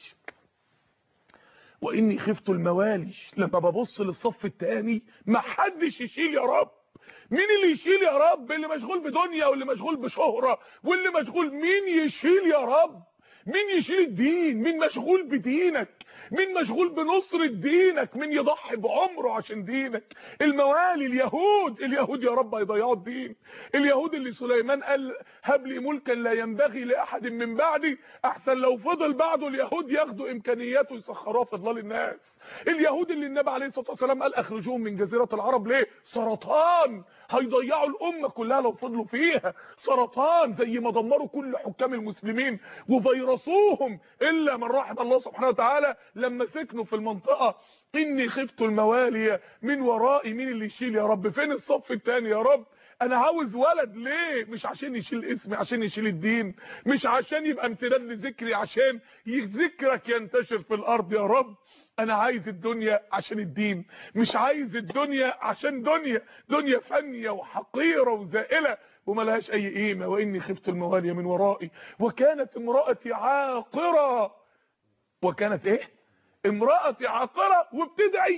واني خفت الموالي لما ببص للصف الثاني ما حدش يشيل يا رب مين اللي يشيل يا رب اللي مشغول بدنيا واللي مشغول بشهرة واللي مشغول مين يشيل يا رب مين يشيل الدين مين مشغول بدينك مين مشغول بنصر دينك مين يضحي بعمره عشان دينك الموالي اليهود اليهود يا رب هيضيعوا الدين اليهود اللي سليمان قال هب لي ملكا لا ينبغي لاحد من بعدي احسن لو فضل بعده اليهود ياخدوا امكانياته ويسخروها في ضلال الناس اليهود اللي النبي عليه الصلاه والسلام قال اخرجوهم من جزيره العرب ليه سرطان هيضيعوا الامه كلها لو فضلوا فيها سرطان زي ما دمروا كل حكام المسلمين وفيروسوهم الا من رحم الله سبحانه وتعالى لما سكنوا في المنطقه اني خفت الموالي من ورائي مين اللي يشيل يا رب فين الصف الثاني يا رب انا عاوز ولد ليه مش عشان يشيل اسمي عشان يشيل الدين مش عشان يبقى امتداد لذكري عشان ذكرك ينتشر في الارض يا رب انا عايز الدنيا عشان الدين مش عايز الدنيا عشان دنيا دنيا فانية وحقيرة وزائلة وملهاش اي قيمة واني خفت الموالي من ورائي وكانت امرأتي عاقرة وكانت ايه امرأتي عاقرة وبتدعي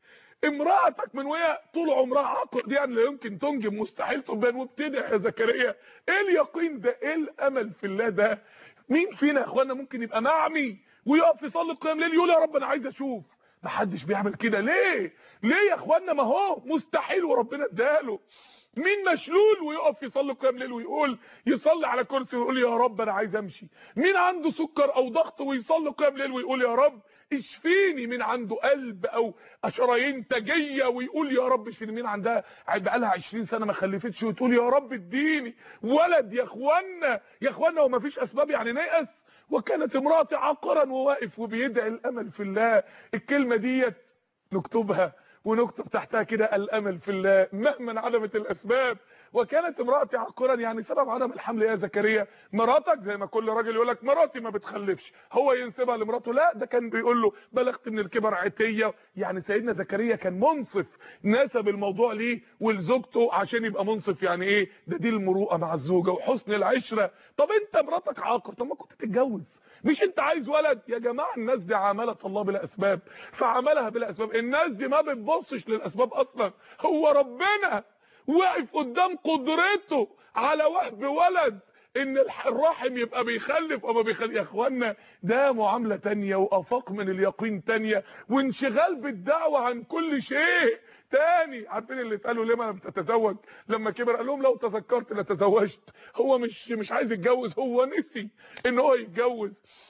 امرأتك من وهي طول عمرها عاقر دي يعني لا يمكن تنجب مستحيل تبان وبتدعي يا زكريا ايه اليقين ده ايه الامل في الله ده مين فينا يا اخوانا ممكن يبقى معمي ويقف يصلي قيام ليل يقول يا رب انا عايز اشوف محدش بيعمل كده ليه ليه يا اخوانا ما هو مستحيل وربنا اداله مين مشلول ويقف يصلي قيام ليل ويقول يصلي على كرسي ويقول يا رب انا عايز امشي مين عنده سكر او ضغط ويصلي قيام ليل ويقول يا رب اشفيني مين عنده قلب او شرايين تاجيه ويقول يا رب اشفيني مين عندها بقالها 20 سنه ما خلفتش وتقول يا رب اديني ولد يا اخوانا يا اخوانا وما فيش اسباب يعني نيأس وكانت امراتي عاقرا وواقف وبيدعي الامل في الله الكلمه ديت نكتبها ونكتب تحتها كده الامل في الله مهما انعدمت الاسباب وكانت امراتي عاقرا يعني سبب عدم الحمل يا زكريا مراتك زي ما كل راجل يقول لك مراتي ما بتخلفش هو ينسبها لمراته لا ده كان بيقول له بلغت من الكبر عتيه يعني سيدنا زكريا كان منصف نسب الموضوع ليه ولزوجته عشان يبقى منصف يعني ايه ده دي المروءه مع الزوجه وحسن العشره طب انت مراتك عاقر طب ما كنت تتجوز مش انت عايز ولد يا جماعه الناس دي عملت الله بلا اسباب فعملها بلا اسباب الناس دي ما بتبصش للاسباب اصلا هو ربنا واقف قدام قدرته على وهب ولد ان الرحم يبقى بيخلف او ما بيخلف يا اخوانا ده معامله تانية وافاق من اليقين تانية وانشغال بالدعوه عن كل شيء تاني عارفين اللي اتقالوا ليه ما لم تتزوج لما كبر قال لهم لو تذكرت لتزوجت هو مش مش عايز يتجوز هو نسي ان هو يتجوز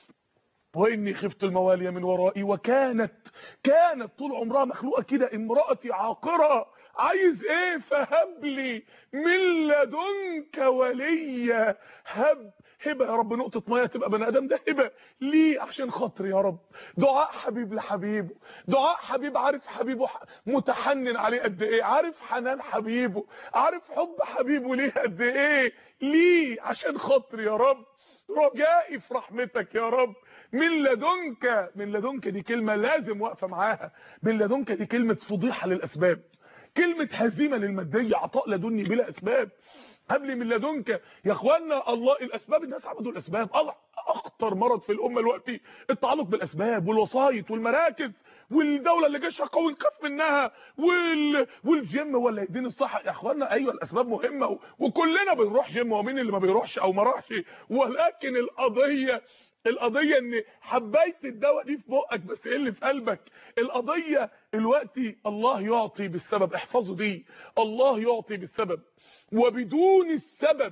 واني خفت الموالي من ورائي وكانت كانت طول عمرها مخلوقه كده امراتي عاقره عايز ايه فهب لي من لدنك وليا هب هبه يا رب نقطه ميه تبقى بني ادم ده هبه ليه عشان خاطري يا رب دعاء حبيب لحبيبه دعاء حبيب عارف حبيبه متحنن عليه قد ايه عارف حنان حبيبه عارف حب حبيبه ليه قد ايه ليه عشان خاطري يا رب رجائي في رحمتك يا رب من لدنك من لدنك دي كلمه لازم واقفه معاها من لدنك دي كلمه فضيحه للاسباب كلمه هزيمه للماديه عطاء لدني بلا اسباب قبل من لدنك يا اخوانا الله الاسباب الناس عبدوا الاسباب اخطر مرض في الامه دلوقتي التعلق بالاسباب والوسايط والمراكز والدوله اللي جيشها قوي نخاف منها وال... والجيم ولا الدين الصح يا اخوانا ايوه الاسباب مهمه و... وكلنا بنروح جيم ومين اللي ما بيروحش او ما راحش ولكن القضيه القضيه ان حبيت الدواء دي في بقك بس ايه اللي في قلبك القضيه دلوقتي الله يعطي بالسبب احفظوا دي الله يعطي بالسبب وبدون السبب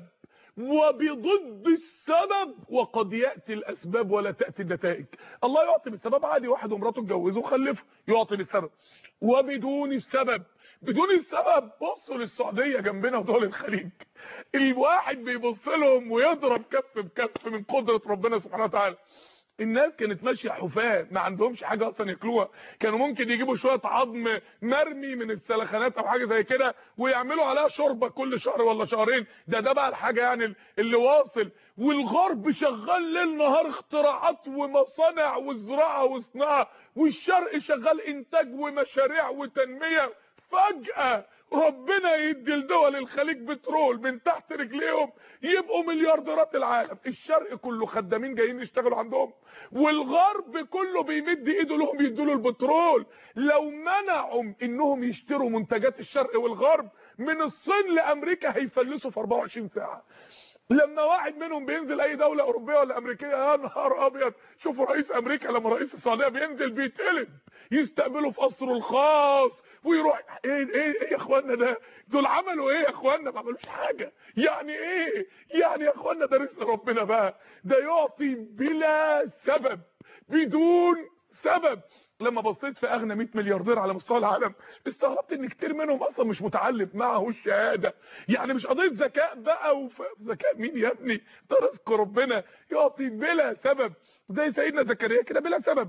وبضد السبب وقد ياتي الاسباب ولا تاتي النتائج الله يعطي بالسبب عادي واحد ومراته اتجوزوا وخلفوا يعطي بالسبب وبدون السبب بدون السبب بصوا للسعوديه جنبنا ودول الخليج الواحد بيبص لهم ويضرب كف بكف من قدره ربنا سبحانه وتعالى الناس كانت ماشيه حفاه ما عندهمش حاجه اصلا ياكلوها كانوا ممكن يجيبوا شويه عظم مرمي من السلخانات او حاجه زي كده ويعملوا عليها شوربه كل شهر ولا شهرين ده ده بقى الحاجه يعني اللي واصل والغرب شغال ليل نهار اختراعات ومصانع وزراعه وصناعه والشرق شغال انتاج ومشاريع وتنميه فجاه ربنا يدي لدول الخليج بترول من تحت رجليهم يبقوا مليارديرات العالم الشرق كله خدامين جايين يشتغلوا عندهم والغرب كله بيمد ايده لهم يدوا له البترول لو منعوا انهم يشتروا منتجات الشرق والغرب من الصين لامريكا هيفلسوا في 24 ساعه لما واحد منهم بينزل اي دوله اوروبيه ولا امريكيه يا نهار ابيض شوفوا رئيس امريكا لما رئيس السعوديه بينزل بيتقلب يستقبله في قصره الخاص ويروح ايه ايه ايه يا اخوانا ده دول عملوا ايه يا اخوانا ما عملوش حاجه يعني ايه يعني يا اخوانا ده رزق ربنا بقى ده يعطي بلا سبب بدون سبب لما بصيت في اغنى 100 ملياردير على مستوى العالم استغربت ان كتير منهم اصلا مش متعلم معه الشهاده يعني مش قضيه ذكاء بقى وذكاء مين يا ابني ده رزق ربنا يعطي بلا سبب زي سيدنا زكريا كده بلا سبب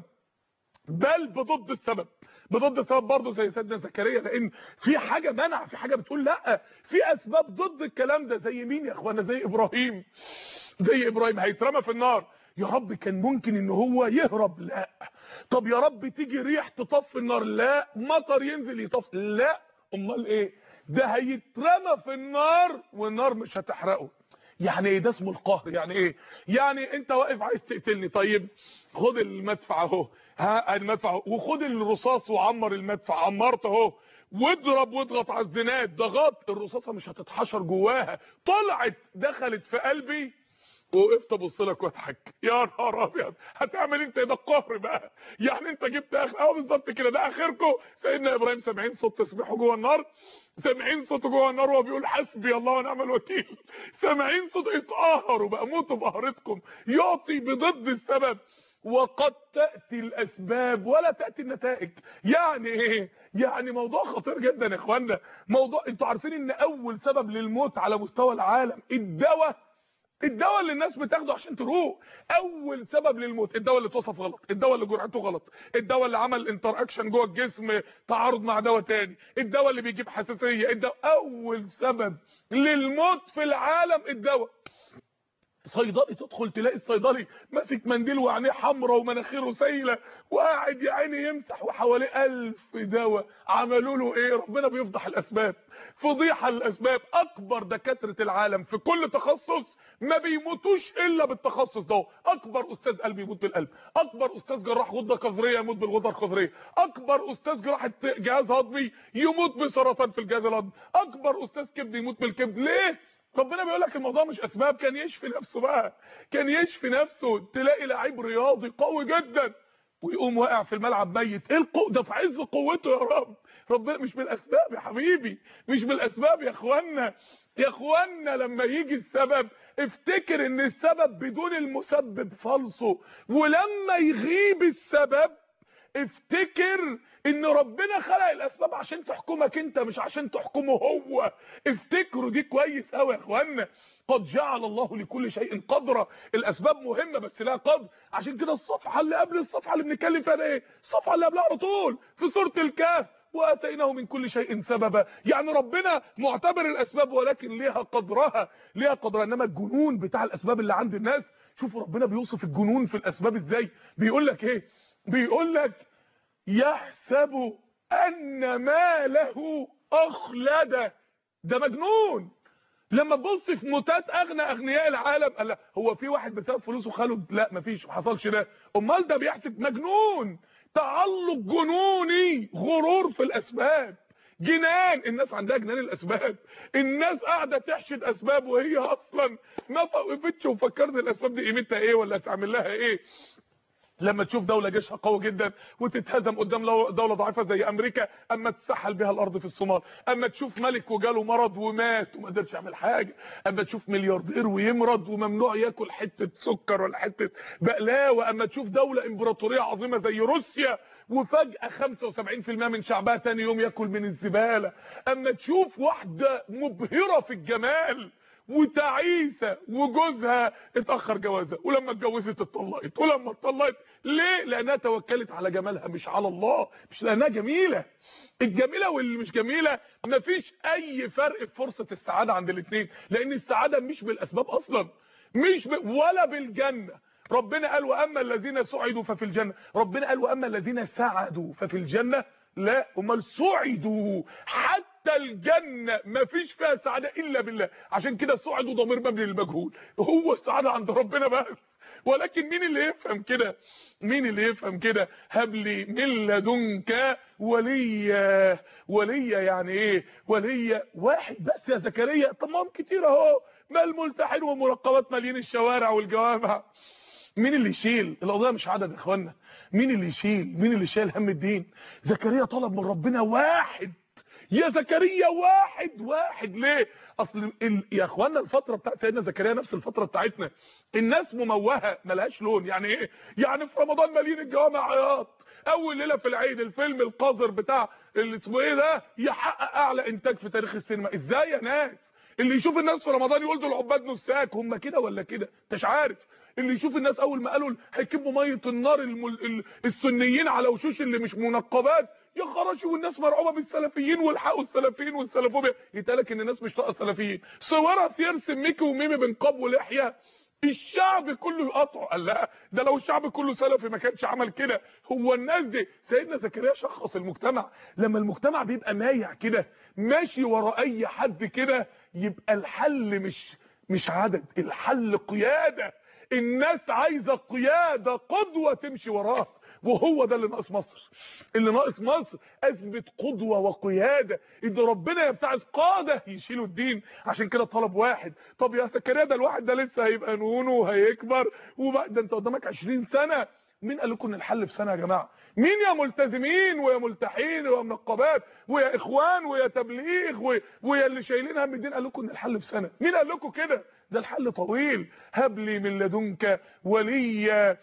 بل بضد السبب بضد السبب برضه زي سيدنا زكريا لان في حاجه منع في حاجه بتقول لا في اسباب ضد الكلام ده زي مين يا اخوانا زي ابراهيم زي ابراهيم هيترمى في النار يا رب كان ممكن ان هو يهرب لا طب يا رب تيجي ريح تطفي النار لا مطر ينزل يطفي لا امال ايه ده هيترمى في النار والنار مش هتحرقه يعني ايه ده اسمه القهر يعني ايه يعني انت واقف عايز تقتلني طيب خد المدفع اهو ها المدفع اهو وخد الرصاص وعمر المدفع عمرت اهو واضرب واضغط على الزناد ضغط الرصاصه مش هتتحشر جواها طلعت دخلت في قلبي وقفت ابص لك واضحك يا نهار ابيض هتعمل انت ده القهر بقى يعني انت جبت اخر اه بالظبط كده ده اخركم سيدنا ابراهيم سامعين صوت تسبيحه جوه النار سامعين صوته جوه النار وهو بيقول حسبي الله ونعم الوكيل سامعين صوت اتقهروا بقى موتوا بقهرتكم يعطي بضد السبب وقد تأتي الأسباب ولا تأتي النتائج يعني ايه يعني موضوع خطير جدا يا اخوانا موضوع انتوا عارفين ان اول سبب للموت على مستوى العالم الدواء الدواء اللي الناس بتاخده عشان تروق اول سبب للموت الدواء اللي اتوصف غلط الدواء اللي جرعته غلط الدواء اللي عمل انتر اكشن جوه الجسم تعارض مع دواء تاني الدواء اللي بيجيب حساسيه الدواء اول سبب للموت في العالم الدواء صيدلي تدخل تلاقي الصيدلي ماسك منديل وعينيه حمراء ومناخيره سايله وقاعد يا عيني يمسح وحواليه ألف دواء عملوا له ايه ربنا بيفضح الاسباب فضيحه الاسباب اكبر دكاتره العالم في كل تخصص ما بيموتوش الا بالتخصص ده اكبر استاذ قلب يموت بالقلب اكبر استاذ جراح غده قذريه يموت بالغده القذريه اكبر استاذ جراحه جهاز هضمي يموت بسرطان في الجهاز الهضمي اكبر استاذ كبد يموت بالكبد ليه ربنا بيقول لك الموضوع مش اسباب كان يشفي نفسه بقى كان يشفي نفسه تلاقي لعيب رياضي قوي جدا ويقوم واقع في الملعب ميت ايه القوه ده في عز قوته يا رب ربنا مش بالاسباب يا حبيبي مش بالاسباب يا اخوانا يا اخوانا لما يجي السبب افتكر ان السبب بدون المسبب فالصو ولما يغيب السبب افتكر ان ربنا خلق الاسباب عشان تحكمك انت مش عشان تحكمه هو افتكروا دي كويس قوي يا اخوانا قد جعل الله لكل شيء قدرا الاسباب مهمه بس لها قدر عشان كده الصفحه اللي قبل الصفحه اللي بنتكلم فيها ايه الصفحه اللي قبلها على طول في سوره الكهف واتيناه من كل شيء سببا يعني ربنا معتبر الاسباب ولكن ليها قدرها ليها قدرها انما الجنون بتاع الاسباب اللي عند الناس شوفوا ربنا بيوصف الجنون في الاسباب ازاي بيقول لك ايه بيقول لك يحسب ان ماله اخلده ده مجنون لما تبص في موتات اغنى اغنياء العالم قال لا هو في واحد بسبب فلوسه خلد لا مفيش ما حصلش ده امال ده بيحسب مجنون تعلق جنوني غرور في الاسباب جنان الناس عندها جنان الاسباب الناس قاعده تحشد اسباب وهي اصلا ما وقفتش وفكرت الاسباب دي قيمتها ايه ولا هتعمل لها ايه لما تشوف دولة جيشها قوي جدا وتتهزم قدام دولة ضعيفة زي امريكا اما تسحل بها الارض في الصومال اما تشوف ملك وجاله مرض ومات وما قدرش يعمل حاجة اما تشوف ملياردير ويمرض وممنوع ياكل حتة سكر ولا حتة بقلاوة اما تشوف دولة امبراطورية عظيمة زي روسيا وفجأة 75% من شعبها تاني يوم ياكل من الزبالة اما تشوف واحدة مبهرة في الجمال وتعيسة وجوزها اتأخر جوازها ولما اتجوزت اتطلقت ولما اتطلقت ليه لانها توكلت على جمالها مش على الله مش لانها جميلة الجميلة واللي مش جميلة مفيش اي فرق في فرصة السعادة عند الاثنين لان السعادة مش بالاسباب اصلا مش ب... ولا بالجنة ربنا قال واما الذين سعدوا ففي الجنة ربنا قال واما الذين سعدوا ففي الجنة لا امال سعدوا حتى الجنة ما فيش فيها سعادة الا بالله عشان كده سعدوا ضمير مبني للمجهول هو السعادة عند ربنا بس ولكن مين اللي يفهم كده مين اللي يفهم كده هب لي من لدنك وليا وليا يعني ايه وليا واحد بس يا زكريا طب ما هم كتير اهو ما الملتحين وملقبات مالين الشوارع والجوامع مين اللي يشيل القضيه مش عدد يا اخوانا مين اللي يشيل مين اللي شايل هم الدين زكريا طلب من ربنا واحد يا زكريا واحد واحد ليه اصل ال... يا اخوانا الفتره بتاعت سيدنا زكريا نفس الفتره بتاعتنا الناس مموهه ملهاش لون يعني ايه يعني في رمضان مالين الجوامع عياط اول ليله في العيد الفيلم القذر بتاع اللي اسمه ايه ده يحقق اعلى انتاج في تاريخ السينما ازاي يا ناس اللي يشوف الناس في رمضان يقول دول عباد نساك هم كده ولا كده انتش عارف اللي يشوف الناس اول ما قالوا هيكبوا ميه النار المل... السنيين على وشوش اللي مش منقبات يا خراشي والناس مرعوبه بالسلفيين والحقوا السلفيين والسلفوبيا يتقالك ان الناس مش طاقه السلفيين صورها يرسم ميكي وميمي بنقاب ولحيه الشعب كله يقطعه قال لا ده لو الشعب كله سلفي ما كانش عمل كده هو الناس دي سيدنا زكريا شخص المجتمع لما المجتمع بيبقى مايع كده ماشي ورا اي حد كده يبقى الحل مش مش عدد الحل قيادة الناس عايزة قيادة قدوة تمشي وراها وهو ده اللي ناقص مصر اللي ناقص مصر اثبت قدوة وقيادة ان ربنا يبتعث قادة يشيلوا الدين عشان كده طلب واحد طب يا زكريا ده الواحد ده لسه هيبقى نونه وهيكبر وبعد ده انت قدامك 20 سنة مين قال لكم ان الحل في سنة يا جماعة مين يا ملتزمين ويا ملتحين ويا منقبات ويا اخوان ويا تبليغ ويا, ويا اللي شايلين هم الدين قال لكم ان الحل في سنة مين قال لكم كده ده الحل طويل هب لي من لدنك وليا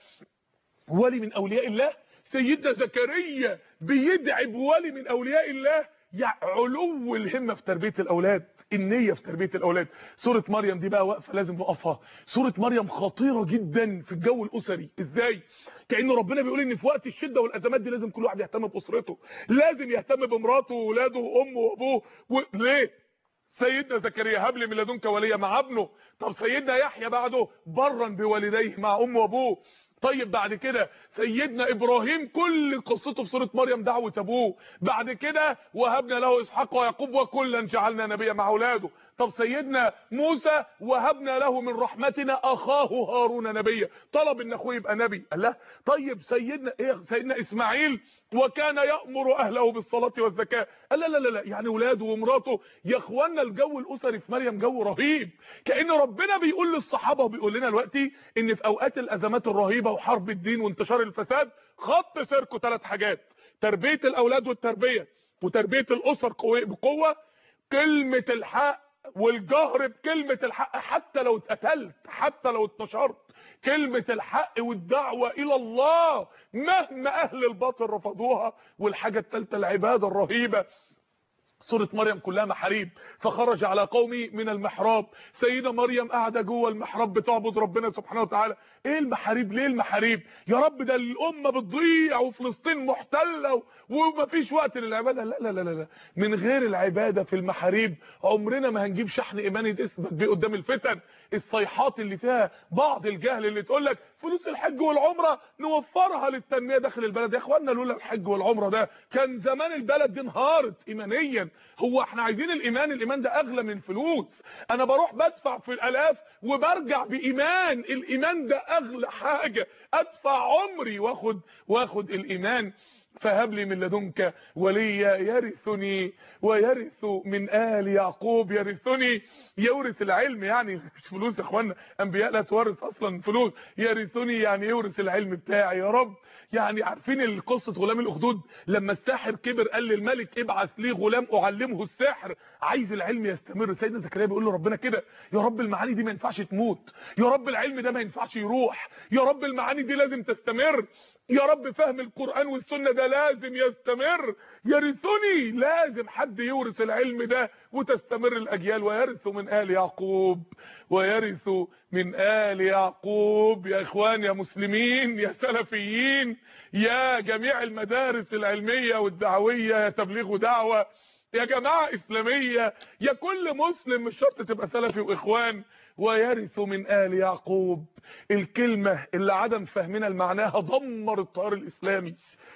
ولي من اولياء الله سيدنا زكريا بيدعي بولي من اولياء الله يعني علو الهمه في تربيه الاولاد النيه في تربيه الاولاد سوره مريم دي بقى واقفه لازم نقفها سوره مريم خطيره جدا في الجو الاسري ازاي كأن ربنا بيقول ان في وقت الشده والازمات دي لازم كل واحد يهتم باسرته لازم يهتم بمراته واولاده وامه وابوه و... ليه سيدنا زكريا هب لي من لدنك وليا مع ابنه طب سيدنا يحيى بعده برا بوالديه مع امه وابوه طيب بعد كده سيدنا ابراهيم كل قصته في سوره مريم دعوه ابوه بعد كده وهبنا له اسحاق ويعقوب وكلا جعلنا نبيا مع اولاده طب سيدنا موسى وهبنا له من رحمتنا اخاه هارون نبيا طلب ان اخوه يبقى نبي قال له طيب سيدنا ايه سيدنا اسماعيل وكان يأمر اهله بالصلاه والزكاه قال لا لا لا يعني اولاده ومراته يا اخوانا الجو الاسري في مريم جو رهيب كأن ربنا بيقول للصحابه وبيقول لنا دلوقتي ان في اوقات الازمات الرهيبه وحرب الدين وانتشار الفساد خط سيركم ثلاث حاجات تربيه الاولاد والتربيه وتربيه الاسر بقوه كلمه الحق والجهر بكلمة الحق حتى لو اتقتلت حتى لو اتنشرت كلمة الحق والدعوة الى الله مهما اهل الباطل رفضوها والحاجة الثالثة العبادة الرهيبة سورة مريم كلها محاريب فخرج على قومي من المحراب سيدة مريم قاعدة جوه المحراب بتعبد ربنا سبحانه وتعالى ايه المحاريب ليه المحاريب يا رب ده الامة بتضيع وفلسطين محتلة ومفيش وقت للعبادة لا لا لا لا من غير العبادة في المحاريب عمرنا ما هنجيب شحن ايماني تثبت بيه قدام الفتن الصيحات اللي فيها بعض الجهل اللي تقول لك فلوس الحج والعمرة نوفرها للتنمية داخل البلد يا اخوانا لولا الحج والعمرة ده كان زمان البلد دي انهارت ايمانيا هو احنا عايزين الايمان الايمان ده اغلى من فلوس انا بروح بدفع في الالاف وبرجع بايمان الايمان ده اغلى حاجة ادفع عمري واخد واخد الايمان فهب لي من لدنك وليا يرثني ويرث من آل يعقوب يرثني يورث العلم يعني مش فلوس يا اخوانا انبياء لا تورث اصلا فلوس يرثني يعني يورث العلم بتاعي يا رب يعني عارفين قصه غلام الاخدود لما الساحر كبر قال للملك ابعث لي غلام اعلمه السحر عايز العلم يستمر سيدنا زكريا بيقول له ربنا كده يا رب المعاني دي ما ينفعش تموت يا رب العلم ده ما ينفعش يروح يا رب المعاني دي لازم تستمر يا رب فهم القرآن والسنة ده لازم يستمر يرثني لازم حد يورث العلم ده وتستمر الأجيال ويرث من آل يعقوب ويرث من آل يعقوب يا إخوان يا مسلمين يا سلفيين يا جميع المدارس العلمية والدعوية يا تبليغ ودعوة يا جماعة إسلامية يا كل مسلم مش شرط تبقى سلفي وإخوان ويرث من آل يعقوب الكلمة اللي عدم فهمنا لمعناها دمر التيار الإسلامي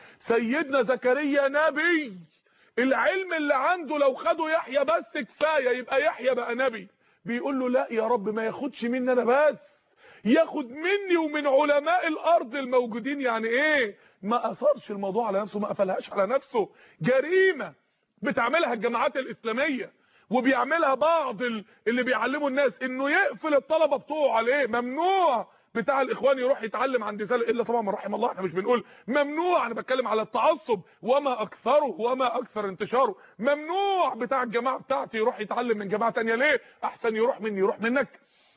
سيدنا زكريا نبي العلم اللي عنده لو خده يحيى بس كفاية يبقى يحيى بقى نبي بيقول له لا يا رب ما ياخدش مني انا بس ياخد مني ومن علماء الارض الموجودين يعني ايه ما اثرش الموضوع على نفسه ما قفلهاش على نفسه جريمة بتعملها الجماعات الاسلاميه وبيعملها بعض اللي بيعلموا الناس انه يقفل الطلبه بتوعه عليه ممنوع بتاع الاخوان يروح يتعلم عند رساله الا طبعا من رحم الله احنا مش بنقول ممنوع انا بتكلم على التعصب وما اكثره وما اكثر انتشاره ممنوع بتاع الجماعه بتاعتي يروح يتعلم من جماعه ثانيه ليه احسن يروح مني يروح منك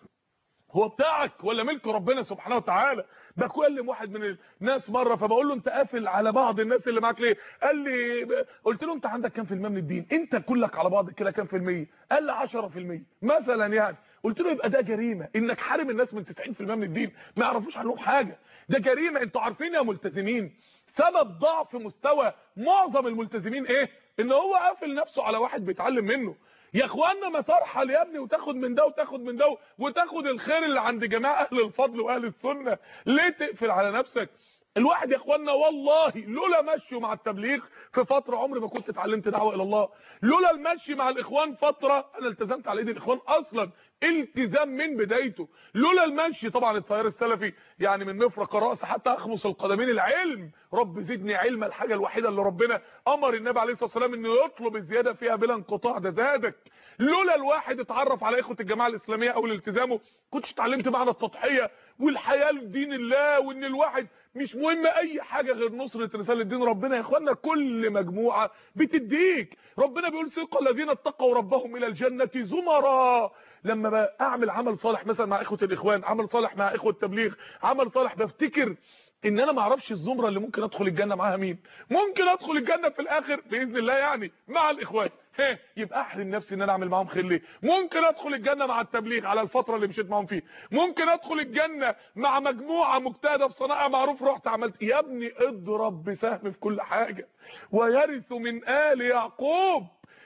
هو بتاعك ولا ملك ربنا سبحانه وتعالى بكلم واحد من الناس مره فبقول له انت قافل على بعض الناس اللي معاك ليه قال لي قلت له انت عندك كام في المية من الدين انت كلك على بعض كده كام في المية قال لي 10% مثلا يعني قلت له يبقى ده جريمه انك حارم الناس من 90% من الدين ما يعرفوش عنهم حاجه ده جريمه انتوا عارفين يا ملتزمين سبب ضعف مستوى معظم الملتزمين ايه ان هو قافل نفسه على واحد بيتعلم منه يا اخوانا ما ترحل يا ابني وتاخد من ده وتاخد من ده وتاخد الخير اللي عند جماعه اهل الفضل واهل السنه ليه تقفل على نفسك الواحد يا اخوانا والله لولا مشيه مع التبليغ في فتره عمري ما كنت اتعلمت دعوه الى الله لولا المشي مع الاخوان فتره انا التزمت على ايد الاخوان اصلا التزام من بدايته لولا المشي طبعا التيار السلفي يعني من مفرق الراس حتى اخمص القدمين العلم رب زدني علما الحاجه الوحيده اللي ربنا امر النبي عليه الصلاه والسلام انه يطلب الزياده فيها بلا انقطاع ده زادك لولا الواحد اتعرف على اخوه الجماعه الاسلاميه او الالتزامه كنتش اتعلمت معنى التضحيه والحياه لدين الله وان الواحد مش مهم اي حاجه غير نصره رساله دين ربنا يا اخوانا كل مجموعه بتديك ربنا بيقول سيق الذين اتقوا ربهم الى الجنه زمرا لما بقى اعمل عمل صالح مثلا مع اخوه الاخوان عمل صالح مع اخوه التبليغ عمل صالح بفتكر ان انا ما اعرفش الزمره اللي ممكن ادخل الجنه معاها مين ممكن ادخل الجنه في الاخر باذن الله يعني مع الاخوان ها يبقى احرم نفسي ان انا اعمل معاهم خير ليه ممكن ادخل الجنه مع التبليغ على الفتره اللي مشيت معاهم فيها ممكن ادخل الجنه مع مجموعه مجتهده في صناعه معروف رحت عملت يا ابني اضرب بسهم في كل حاجه ويرث من ال يعقوب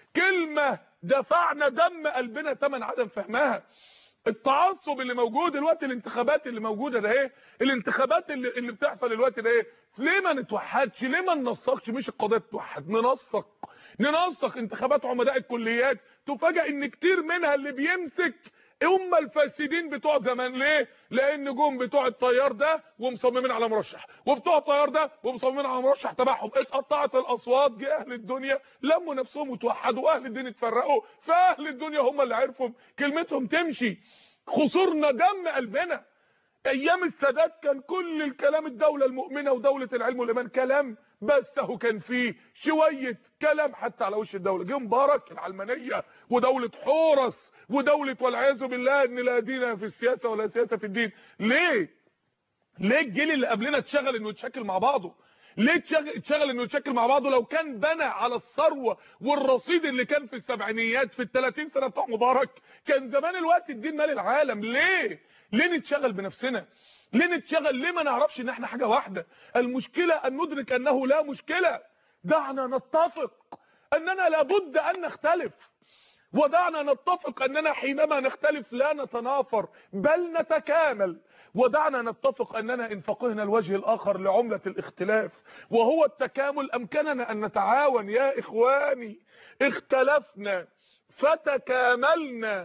كلمه دفعنا دم قلبنا ثمن عدم فهمها التعصب اللي موجود دلوقتي الانتخابات اللي موجوده ده ايه الانتخابات اللي, اللي بتحصل دلوقتي ده ايه ليه ما نتوحدش ليه ما ننسقش مش القضيه تتوحد ننسق ننسق انتخابات عمداء الكليات تفاجئ ان كتير منها اللي بيمسك هم الفاسدين بتوع زمان ليه لان جم بتوع الطيار ده ومصممين على مرشح وبتوع الطيار ده ومصممين على مرشح تبعهم اتقطعت الاصوات جه اهل الدنيا لموا نفسهم وتوحدوا اهل الدين اتفرقوا فاهل الدنيا هم اللي عرفوا كلمتهم تمشي خسرنا دم قلبنا ايام السادات كان كل الكلام الدوله المؤمنه ودوله العلم والايمان كلام بس اهو كان فيه شويه كلام حتى على وش الدوله جه مبارك العلمانيه ودوله حورس ودوله والعياذ بالله ان لا دين في السياسه ولا سياسه في الدين ليه ليه الجيل اللي قبلنا اتشغل انه يتشكل مع بعضه ليه اتشغل انه يتشكل مع بعضه لو كان بنى على الثروه والرصيد اللي كان في السبعينيات في ال30 سنه بتوع مبارك كان زمان الوقت الدين مال العالم ليه ليه نتشغل بنفسنا ليه نتشغل ليه ما نعرفش ان احنا حاجه واحده المشكله ان ندرك انه لا مشكله دعنا نتفق اننا لابد ان نختلف ودعنا نتفق اننا حينما نختلف لا نتنافر بل نتكامل ودعنا نتفق اننا ان فقهنا الوجه الاخر لعملة الاختلاف وهو التكامل امكننا ان نتعاون يا اخواني اختلفنا فتكاملنا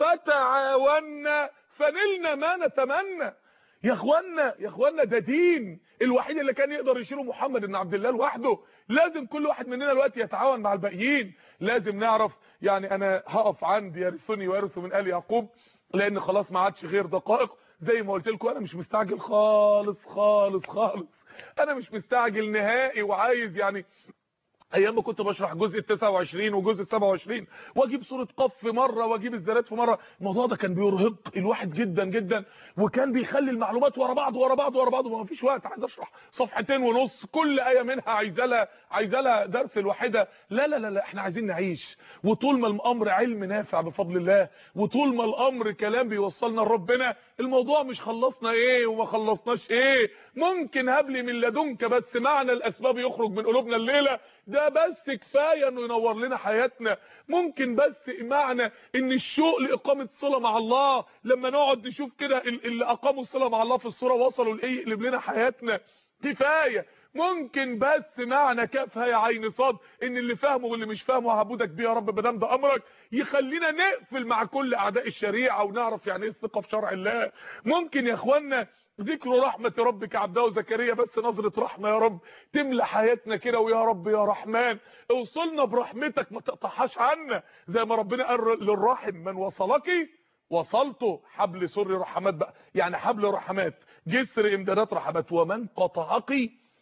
فتعاوننا فنلنا ما نتمنى يا اخوانا يا اخوانا ده دين الوحيد اللي كان يقدر يشيله محمد بن عبد الله لوحده لازم كل واحد مننا دلوقتي يتعاون مع الباقيين لازم نعرف يعني انا هقف عند يرثني ويرث من ال يعقوب لان خلاص ما عادش غير دقائق زي ما قلت لكم انا مش مستعجل خالص خالص خالص انا مش مستعجل نهائي وعايز يعني ايام ما كنت بشرح جزء ال 29 وجزء ال 27 واجيب صوره قف في مره واجيب الذرات في مره الموضوع ده كان بيرهق الواحد جدا جدا وكان بيخلي المعلومات ورا بعض ورا بعض ورا بعض وما فيش وقت عايز اشرح صفحتين ونص كل ايه منها عايزه لها عايزه لها درس الواحده لا لا لا لا احنا عايزين نعيش وطول ما الامر علم نافع بفضل الله وطول ما الامر كلام بيوصلنا لربنا الموضوع مش خلصنا ايه وما خلصناش ايه ممكن هبلي من لدنك بس معنى الاسباب يخرج من قلوبنا الليله ده بس كفايه انه ينور لنا حياتنا ممكن بس معنى ان الشوق لاقامه صله مع الله لما نقعد نشوف كده اللي اقاموا الصله مع الله في الصوره وصلوا لايه يقلب لنا حياتنا كفايه ممكن بس معنى كافها يا عين صاد ان اللي فاهمه واللي مش فاهمه هعبدك بيه يا رب بدام ده امرك يخلينا نقفل مع كل اعداء الشريعه ونعرف يعني ايه الثقه في شرع الله ممكن يا اخوانا ذكر رحمة ربك عبده وزكريا بس نظرة رحمة يا رب تملى حياتنا كده ويا رب يا رحمن اوصلنا برحمتك ما تقطعهاش عنا زي ما ربنا قال للراحم من وصلك وصلته حبل سر رحمات بقى يعني حبل رحمات جسر امدادات رحمات ومن قطعك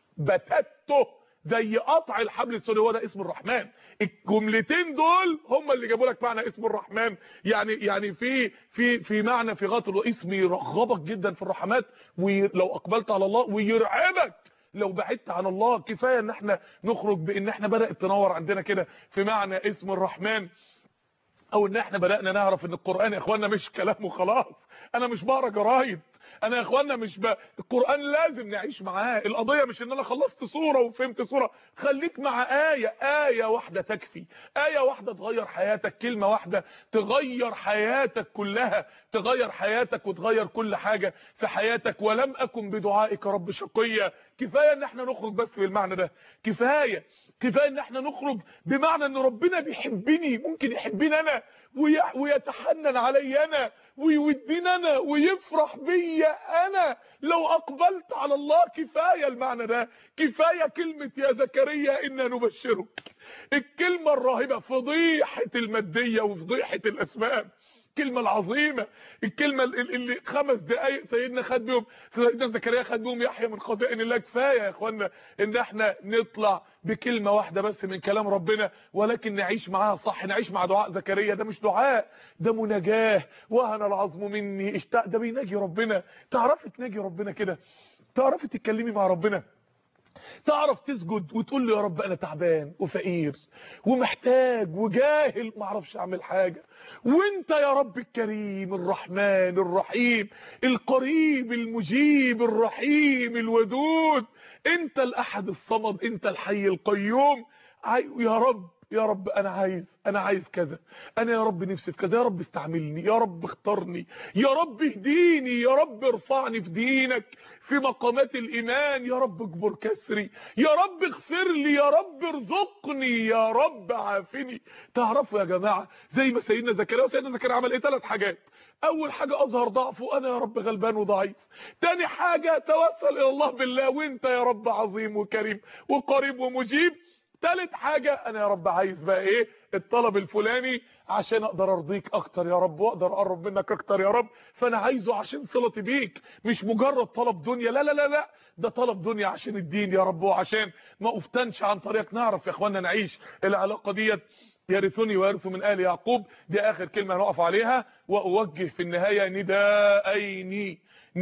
بتته زي قطع الحبل السوري هو ده اسم الرحمن الجملتين دول هم اللي جابوا لك معنى اسم الرحمن يعني يعني في في في معنى في غايه اسم يرغبك جدا في الرحمات ولو اقبلت على الله ويرعبك لو بعدت عن الله كفايه ان احنا نخرج بان احنا بدات تنور عندنا كده في معنى اسم الرحمن او ان احنا بدانا نعرف ان القران يا اخوانا مش كلام وخلاص انا مش بقرا جرايد انا يا اخوانا مش ب... القران لازم نعيش معاه القضيه مش ان انا خلصت سوره وفهمت سوره خليك مع ايه ايه واحده تكفي ايه واحده تغير حياتك كلمه واحده تغير حياتك كلها تغير حياتك وتغير كل حاجه في حياتك ولم اكن بدعائك رب شقيا كفايه ان احنا نخرج بس بالمعنى ده كفايه كفايه ان احنا نخرج بمعنى ان ربنا بيحبني ممكن يحبني انا وي- ويتحنن علي انا ويوديني انا ويفرح بيا انا لو اقبلت على الله كفايه المعنى ده كفايه كلمه يا زكريا انا نبشرك الكلمه الراهبه فضيحه الماديه وفضيحه الاسباب الكلمه العظيمه الكلمه ال- اللي خمس دقائق سيدنا خد بيهم سيدنا زكريا خد بيهم يحيى من خزائن الله كفايه يا اخوانا ان احنا نطلع بكلمه واحده بس من كلام ربنا ولكن نعيش معاها صح نعيش مع دعاء زكريا ده مش دعاء ده مناجاه وهن العظم مني اشتاق ده بيناجي ربنا تعرفي تناجي ربنا كده تعرفي تتكلمي مع ربنا تعرف تسجد وتقول له يا رب انا تعبان وفقير ومحتاج وجاهل ما اعرفش اعمل حاجه وانت يا رب الكريم الرحمن الرحيم القريب المجيب الرحيم الودود انت الاحد الصمد انت الحي القيوم عاي- يا رب يا رب انا عايز انا عايز كذا انا يا رب نفسي في كذا يا رب استعملني يا رب اختارني يا رب اهديني يا رب ارفعني في دينك في مقامات الايمان يا رب اجبر كسري يا رب اغفر لي يا رب ارزقني يا رب عافني تعرفوا يا جماعه زي ما سيدنا زكريا سيدنا زكريا عمل ايه ثلاث حاجات اول حاجه اظهر ضعفه انا يا رب غلبان وضعيف تاني حاجه توسل الى الله بالله وانت يا رب عظيم وكريم وقريب ومجيب تالت حاجة انا يا رب عايز بقى ايه الطلب الفلاني عشان اقدر ارضيك اكتر يا رب واقدر اقرب منك اكتر يا رب فانا عايزه عشان صلتي بيك مش مجرد طلب دنيا لا لا لا لا ده طلب دنيا عشان الدين يا رب وعشان ما افتنش عن طريقك نعرف يا اخوانا نعيش العلاقة ديت يرثني ويرث من آل يعقوب دي آخر كلمة نقف عليها وأوجه في النهاية نداءين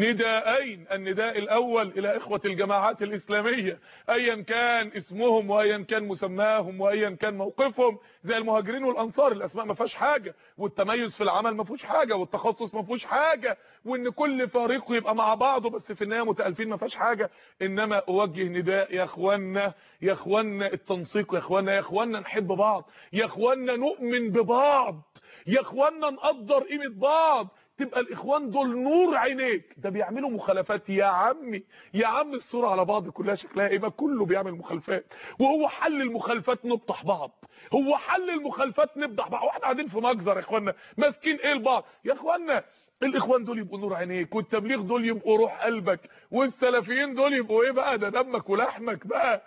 نداءين النداء الأول إلى إخوة الجماعات الإسلامية أيا كان اسمهم وأيا كان مسماهم وأيا كان موقفهم زي المهاجرين والأنصار الأسماء ما فيهاش حاجة والتميز في العمل ما فيهوش حاجة والتخصص ما فيهوش حاجة وإن كل فريق يبقى مع بعضه بس في النهاية متألفين ما فيهاش حاجة إنما أوجه نداء يا إخوانا يا إخوانا التنسيق يا إخوانا يا إخوانا نحب بعض يا إخوانا نؤمن ببعض يا إخوانا نقدر قيمة بعض تبقى الاخوان دول نور عينيك ده بيعملوا مخالفات يا عمي يا عم الصوره على بعض كلها شكلها ايه ما كله بيعمل مخالفات وهو حل المخالفات نبطح بعض هو حل المخالفات نبدح بعض واحنا قاعدين في مجزر يا اخوانا ماسكين ايه لبعض يا اخوانا الاخوان دول يبقوا نور عينيك والتبليغ دول يبقوا روح قلبك والسلفيين دول يبقوا ايه بقى ده دمك ولحمك بقى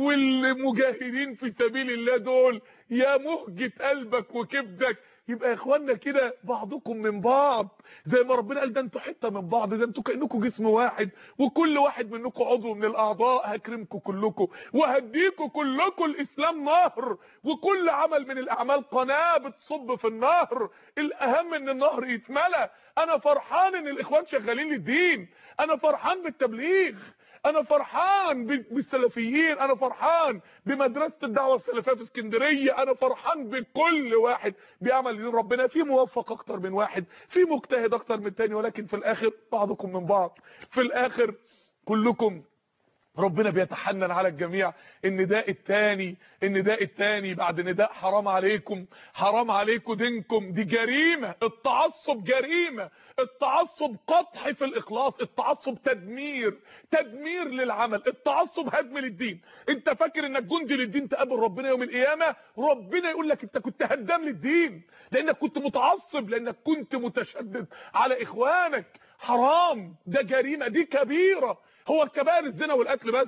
والمجاهدين في سبيل الله دول يا مهجة قلبك وكبدك يبقى يا اخوانا كده بعضكم من بعض زي ما ربنا قال ده انتوا حته من بعض ده انتوا كانكم جسم واحد وكل واحد منكم عضو من الاعضاء هكرمكم كلكم وهديكم كلكم الاسلام نهر وكل عمل من الاعمال قناه بتصب في النهر الاهم ان النهر يتملى انا فرحان ان الاخوان شغالين للدين انا فرحان بالتبليغ انا فرحان بالسلفيين انا فرحان بمدرسه الدعوه السلفيه في اسكندريه انا فرحان بكل واحد بيعمل دين ربنا في موفق اكتر من واحد في مجتهد اكتر من التاني ولكن في الاخر بعضكم من بعض في الاخر كلكم ربنا بيتحنن على الجميع النداء الثاني النداء الثاني بعد نداء حرام عليكم حرام عليكم دينكم دي جريمة التعصب جريمة التعصب قطح في الاخلاص التعصب تدمير تدمير للعمل التعصب هدم للدين انت فاكر انك جندي للدين تقابل ربنا يوم القيامة ربنا يقول لك انت كنت هدام للدين لانك كنت متعصب لانك كنت متشدد على اخوانك حرام ده جريمة دي كبيرة هو الكبائر الزنا والقتل بس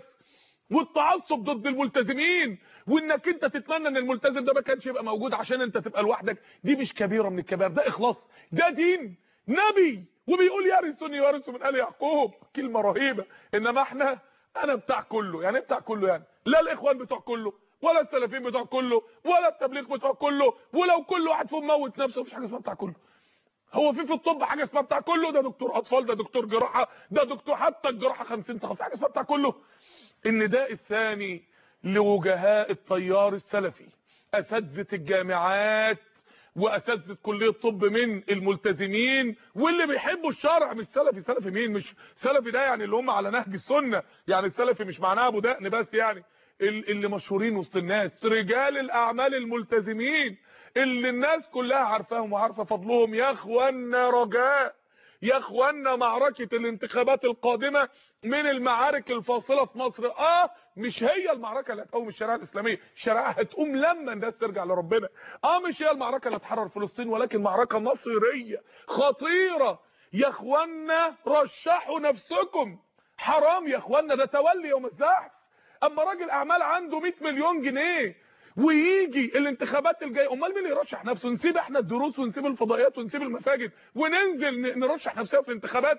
والتعصب ضد الملتزمين وانك انت تتمنى ان الملتزم ده ما كانش يبقى موجود عشان انت تبقى لوحدك دي مش كبيره من الكبائر ده اخلاص ده دين نبي وبيقول يرثني ويرث من ال يعقوب كلمه رهيبه انما احنا انا بتاع كله يعني بتاع كله يعني لا الاخوان بتوع كله ولا السلفيين بتوع كله ولا التبليغ بتوع كله ولو كل واحد فيهم موت نفسه مفيش حاجه اسمها بتاع كله هو في في الطب حاجه اسمها بتاع كله ده دكتور اطفال ده دكتور جراحه ده دكتور حتى الجراحه 50 سنه في حاجه اسمها بتاع كله النداء الثاني لوجهاء التيار السلفي اساتذه الجامعات واساتذه كليه الطب من الملتزمين واللي بيحبوا الشرع مش سلفي سلفي مين مش سلفي ده يعني اللي هم على نهج السنه يعني السلفي مش معناه ابو دقن بس يعني اللي مشهورين وسط الناس رجال الاعمال الملتزمين اللي الناس كلها عارفاهم وعارفه فضلهم يا اخوانا رجاء يا اخوانا معركه الانتخابات القادمه من المعارك الفاصله في مصر اه مش هي المعركه اللي هتقوم الشريعه الاسلاميه الشريعه هتقوم لما الناس ترجع لربنا اه مش هي المعركه اللي هتحرر فلسطين ولكن معركه مصيريه خطيره يا اخوانا رشحوا نفسكم حرام يا اخوانا ده تولي يوم الزحف اما راجل اعمال عنده 100 مليون جنيه ويجي الانتخابات الجايه امال مين اللي يرشح نفسه نسيب احنا الدروس ونسيب الفضائيات ونسيب المساجد وننزل نرشح نفسنا في الانتخابات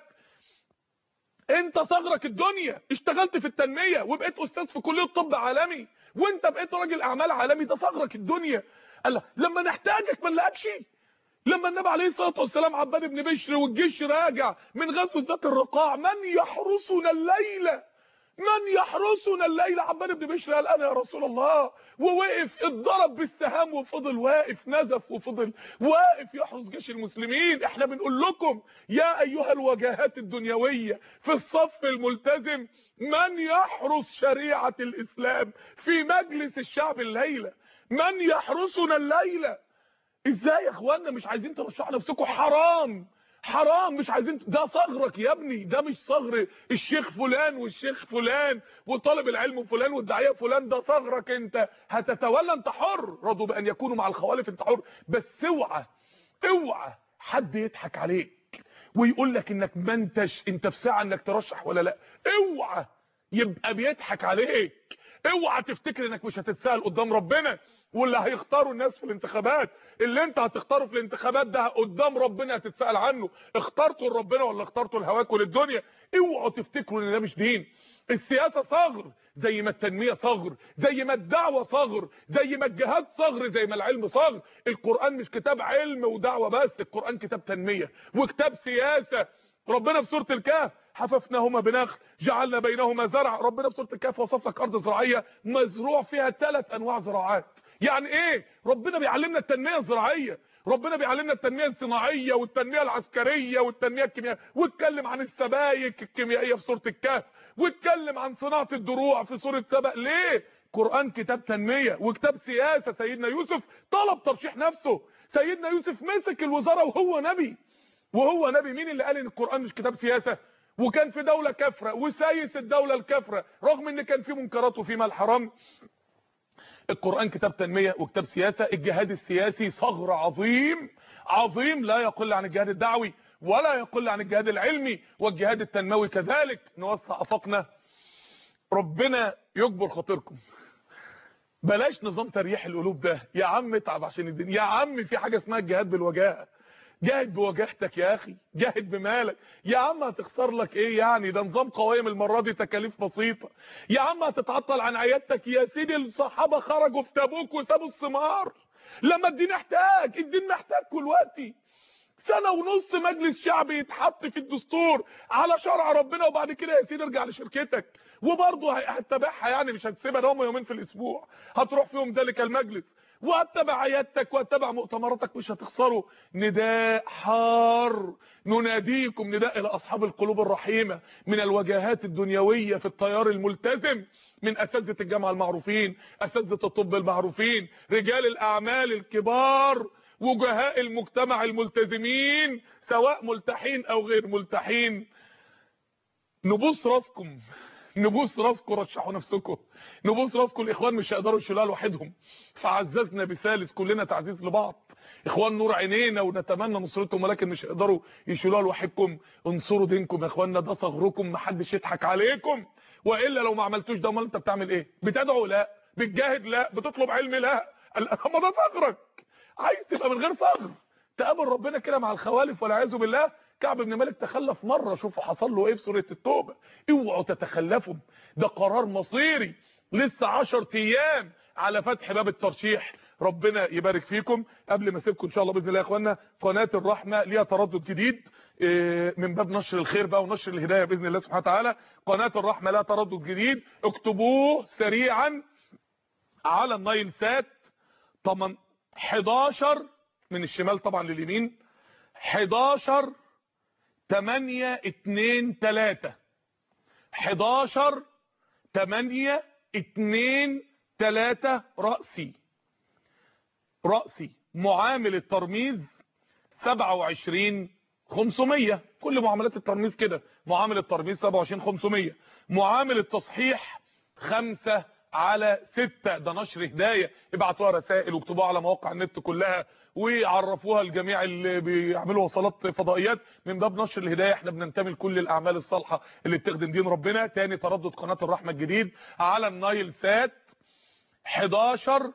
انت صغرك الدنيا اشتغلت في التنميه وبقيت استاذ في كليه طب عالمي وانت بقيت راجل اعمال عالمي ده صغرك الدنيا الله لما نحتاجك ما نلاقيكش لما النبي عليه الصلاه والسلام عباد بن بشر والجيش راجع من غزوه ذات الرقاع من يحرسنا الليله من يحرسنا الليل عبان بن بشر قال انا يا رسول الله ووقف اتضرب بالسهام وفضل واقف نزف وفضل واقف يحرس جيش المسلمين احنا بنقول لكم يا ايها الوجهات الدنيويه في الصف الملتزم من يحرس شريعه الاسلام في مجلس الشعب الليله من يحرسنا الليله ازاي يا اخوانا مش عايزين ترشحوا نفسكم حرام حرام مش عايزين ده صغرك يا ابني ده مش صغر الشيخ فلان والشيخ فلان وطالب العلم فلان والداعيه فلان ده صغرك انت هتتولى انت حر رضوا بان يكونوا مع الخوالف انت حر بس اوعى اوعى حد يضحك عليك ويقول لك انك ما انتش انت في ساعه انك ترشح ولا لا اوعى يبقى بيضحك عليك اوعى تفتكر انك مش هتتسال قدام ربنا واللي هيختاروا الناس في الانتخابات اللي انت هتختاره في الانتخابات ده قدام ربنا هتتسال عنه اخترته لربنا ولا اخترته لهواك وللدنيا اوعوا تفتكروا ان ده مش دين السياسه صغر زي ما التنميه صغر زي ما الدعوه صغر زي ما الجهاد صغر زي ما العلم صغر القران مش كتاب علم ودعوه بس القران كتاب تنميه وكتاب سياسه ربنا في سوره الكهف حففناهما بنخل جعلنا بينهما زرع ربنا في سوره الكهف وصف لك ارض زراعيه مزروع فيها ثلاث انواع زراعات يعني ايه ربنا بيعلمنا التنميه الزراعيه ربنا بيعلمنا التنميه الصناعيه والتنميه العسكريه والتنميه الكيميائيه واتكلم عن السبايك الكيميائيه في سوره الكهف واتكلم عن صناعه الدروع في سوره سبأ ليه قران كتاب تنميه وكتاب سياسه سيدنا يوسف طلب ترشيح نفسه سيدنا يوسف مسك الوزاره وهو نبي وهو نبي مين اللي قال ان القران مش كتاب سياسه وكان في دوله كافره وسايس الدوله الكافره رغم ان كان في منكرات وفي مال حرام القرآن كتاب تنمية وكتاب سياسة الجهاد السياسي ثغر عظيم عظيم لا يقل عن الجهاد الدعوي ولا يقل عن الجهاد العلمي والجهاد التنموي كذلك نوسع افاقنا ربنا يجبر خاطركم بلاش نظام تريح القلوب ده يا عم اتعب عشان الدين يا عم في حاجة اسمها الجهاد بالوجاهه جاهد بوجاهتك يا اخي جاهد بمالك يا عم هتخسر لك ايه يعني ده نظام قوائم المره دي تكاليف بسيطه يا عم هتتعطل عن عيادتك يا سيدي الصحابه خرجوا في تبوك وسابوا الثمار لما الدين احتاج الدين محتاج دلوقتي سنه ونص مجلس شعبي يتحط في الدستور على شرع ربنا وبعد كده يا سيدي ارجع لشركتك وبرضه هتتابعها يعني مش هتسيبها ده هم يومين في الاسبوع هتروح فيهم ذلك المجلس واتبع عيادتك واتبع مؤتمراتك مش هتخسروا نداء حار نناديكم نداء الى اصحاب القلوب الرحيمه من الوجهات الدنيويه في التيار الملتزم من اساتذه الجامعه المعروفين اساتذه الطب المعروفين رجال الاعمال الكبار وجهاء المجتمع الملتزمين سواء ملتحين او غير ملتحين نبوس راسكم نبوس راسكم رشحوا نفسكم نبوس راسكم الاخوان مش هيقدروا يشيلوها لوحدهم فعززنا بثالث كلنا تعزيز لبعض اخوان نور عينينا ونتمنى نصرتهم ولكن مش هيقدروا يشيلوها لوحدكم انصروا دينكم يا اخواننا ده صغركم محدش يضحك عليكم والا لو ما عملتوش ده امال انت بتعمل ايه بتدعو لا بتجاهد لا بتطلب علم لا ما ده صغرك عايز تبقى من غير صغر تقابل ربنا كده مع الخوالف والعياذ بالله كعب بن مالك تخلف مره شوفوا حصل له ايه في سوره التوبه اوعوا تتخلفوا ده قرار مصيري لسه 10 ايام على فتح باب الترشيح ربنا يبارك فيكم قبل ما اسيبكم ان شاء الله باذن الله يا اخوانا قناه الرحمه ليها تردد جديد من باب نشر الخير بقى ونشر الهدايه باذن الله سبحانه وتعالى قناه الرحمه لها تردد جديد اكتبوه سريعا على النايل سات 11 من الشمال طبعا لليمين 11 8 2 3 11 8 2 3 رأسي رأسي معامل الترميز 27 500 كل معاملات الترميز كده معامل الترميز 27 500 معامل التصحيح 5 على 6 ده نشر هداية ابعتوها رسائل واكتبوها على مواقع النت كلها وعرفوها لجميع اللي بيعملوا وصلات فضائيات من باب نشر الهداية احنا بننتمي لكل الاعمال الصالحة اللي بتخدم دين ربنا تاني تردد قناة الرحمة الجديد على النايل سات 11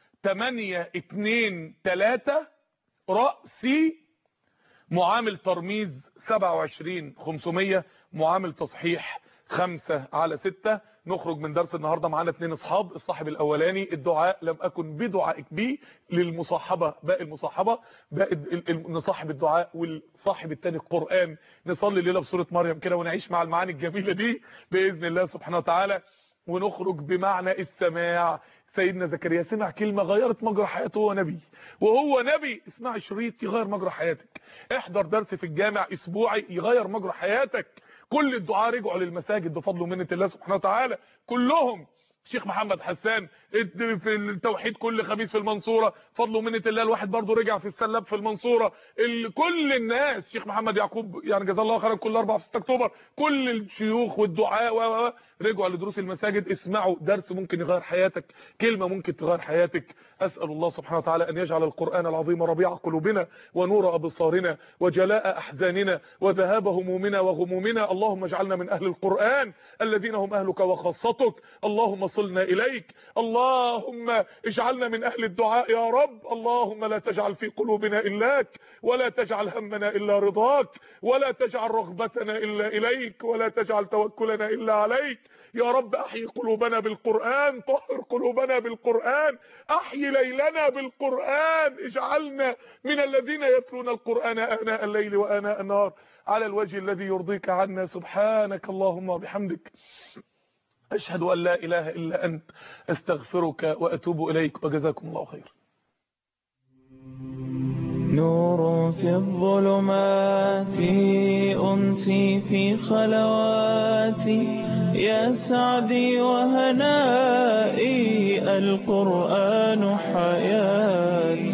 8 2 3 رأسي معامل ترميز 27 500 معامل تصحيح 5 على 6 نخرج من درس النهاردة معانا اتنين اصحاب الصاحب الاولاني الدعاء لم اكن بدعائك بي للمصاحبة باقي المصاحبة باقي نصاحب الدعاء والصاحب التاني القرآن نصلي الليلة بسورة مريم كده ونعيش مع المعاني الجميلة دي بإذن الله سبحانه وتعالى ونخرج بمعنى السماع سيدنا زكريا سمع كلمة غيرت مجرى حياته هو نبي وهو نبي اسمع شريط يغير مجرى حياتك احضر درس في الجامع اسبوعي يغير مجرى حياتك كل الدعاء رجعوا للمساجد بفضل ومنه الله سبحانه وتعالى كلهم الشيخ محمد حسان في التوحيد كل خميس في المنصورة فضل ومنه الله الواحد برضه رجع في السلاب في المنصورة كل الناس الشيخ محمد يعقوب يعني جزاه الله خيرا كل 4 في 6 اكتوبر كل الشيوخ والدعاء و رجعوا لدروس المساجد اسمعوا درس ممكن يغير حياتك كلمة ممكن تغير حياتك أسأل الله سبحانه وتعالى أن يجعل القرآن العظيم ربيع قلوبنا ونور أبصارنا وجلاء أحزاننا وذهاب همومنا وغمومنا اللهم اجعلنا من أهل القرآن الذين هم أهلك وخاصتك اللهم صلنا إليك اللهم اجعلنا من أهل الدعاء يا رب اللهم لا تجعل في قلوبنا إلاك ولا تجعل همنا إلا رضاك ولا تجعل رغبتنا إلا إليك ولا تجعل توكلنا إلا عليك يا رب احيي قلوبنا بالقرآن طهر قلوبنا بالقرآن احيي ليلنا بالقرآن اجعلنا من الذين يتلون القرآن آناء الليل وآناء النهار على الوجه الذي يرضيك عنا سبحانك اللهم وبحمدك أشهد أن لا إله إلا أنت أستغفرك وأتوب إليك وجزاكم الله خير نور في الظلمات أنسي في خلواتي يا سعدي وهنائي القرآن حياتي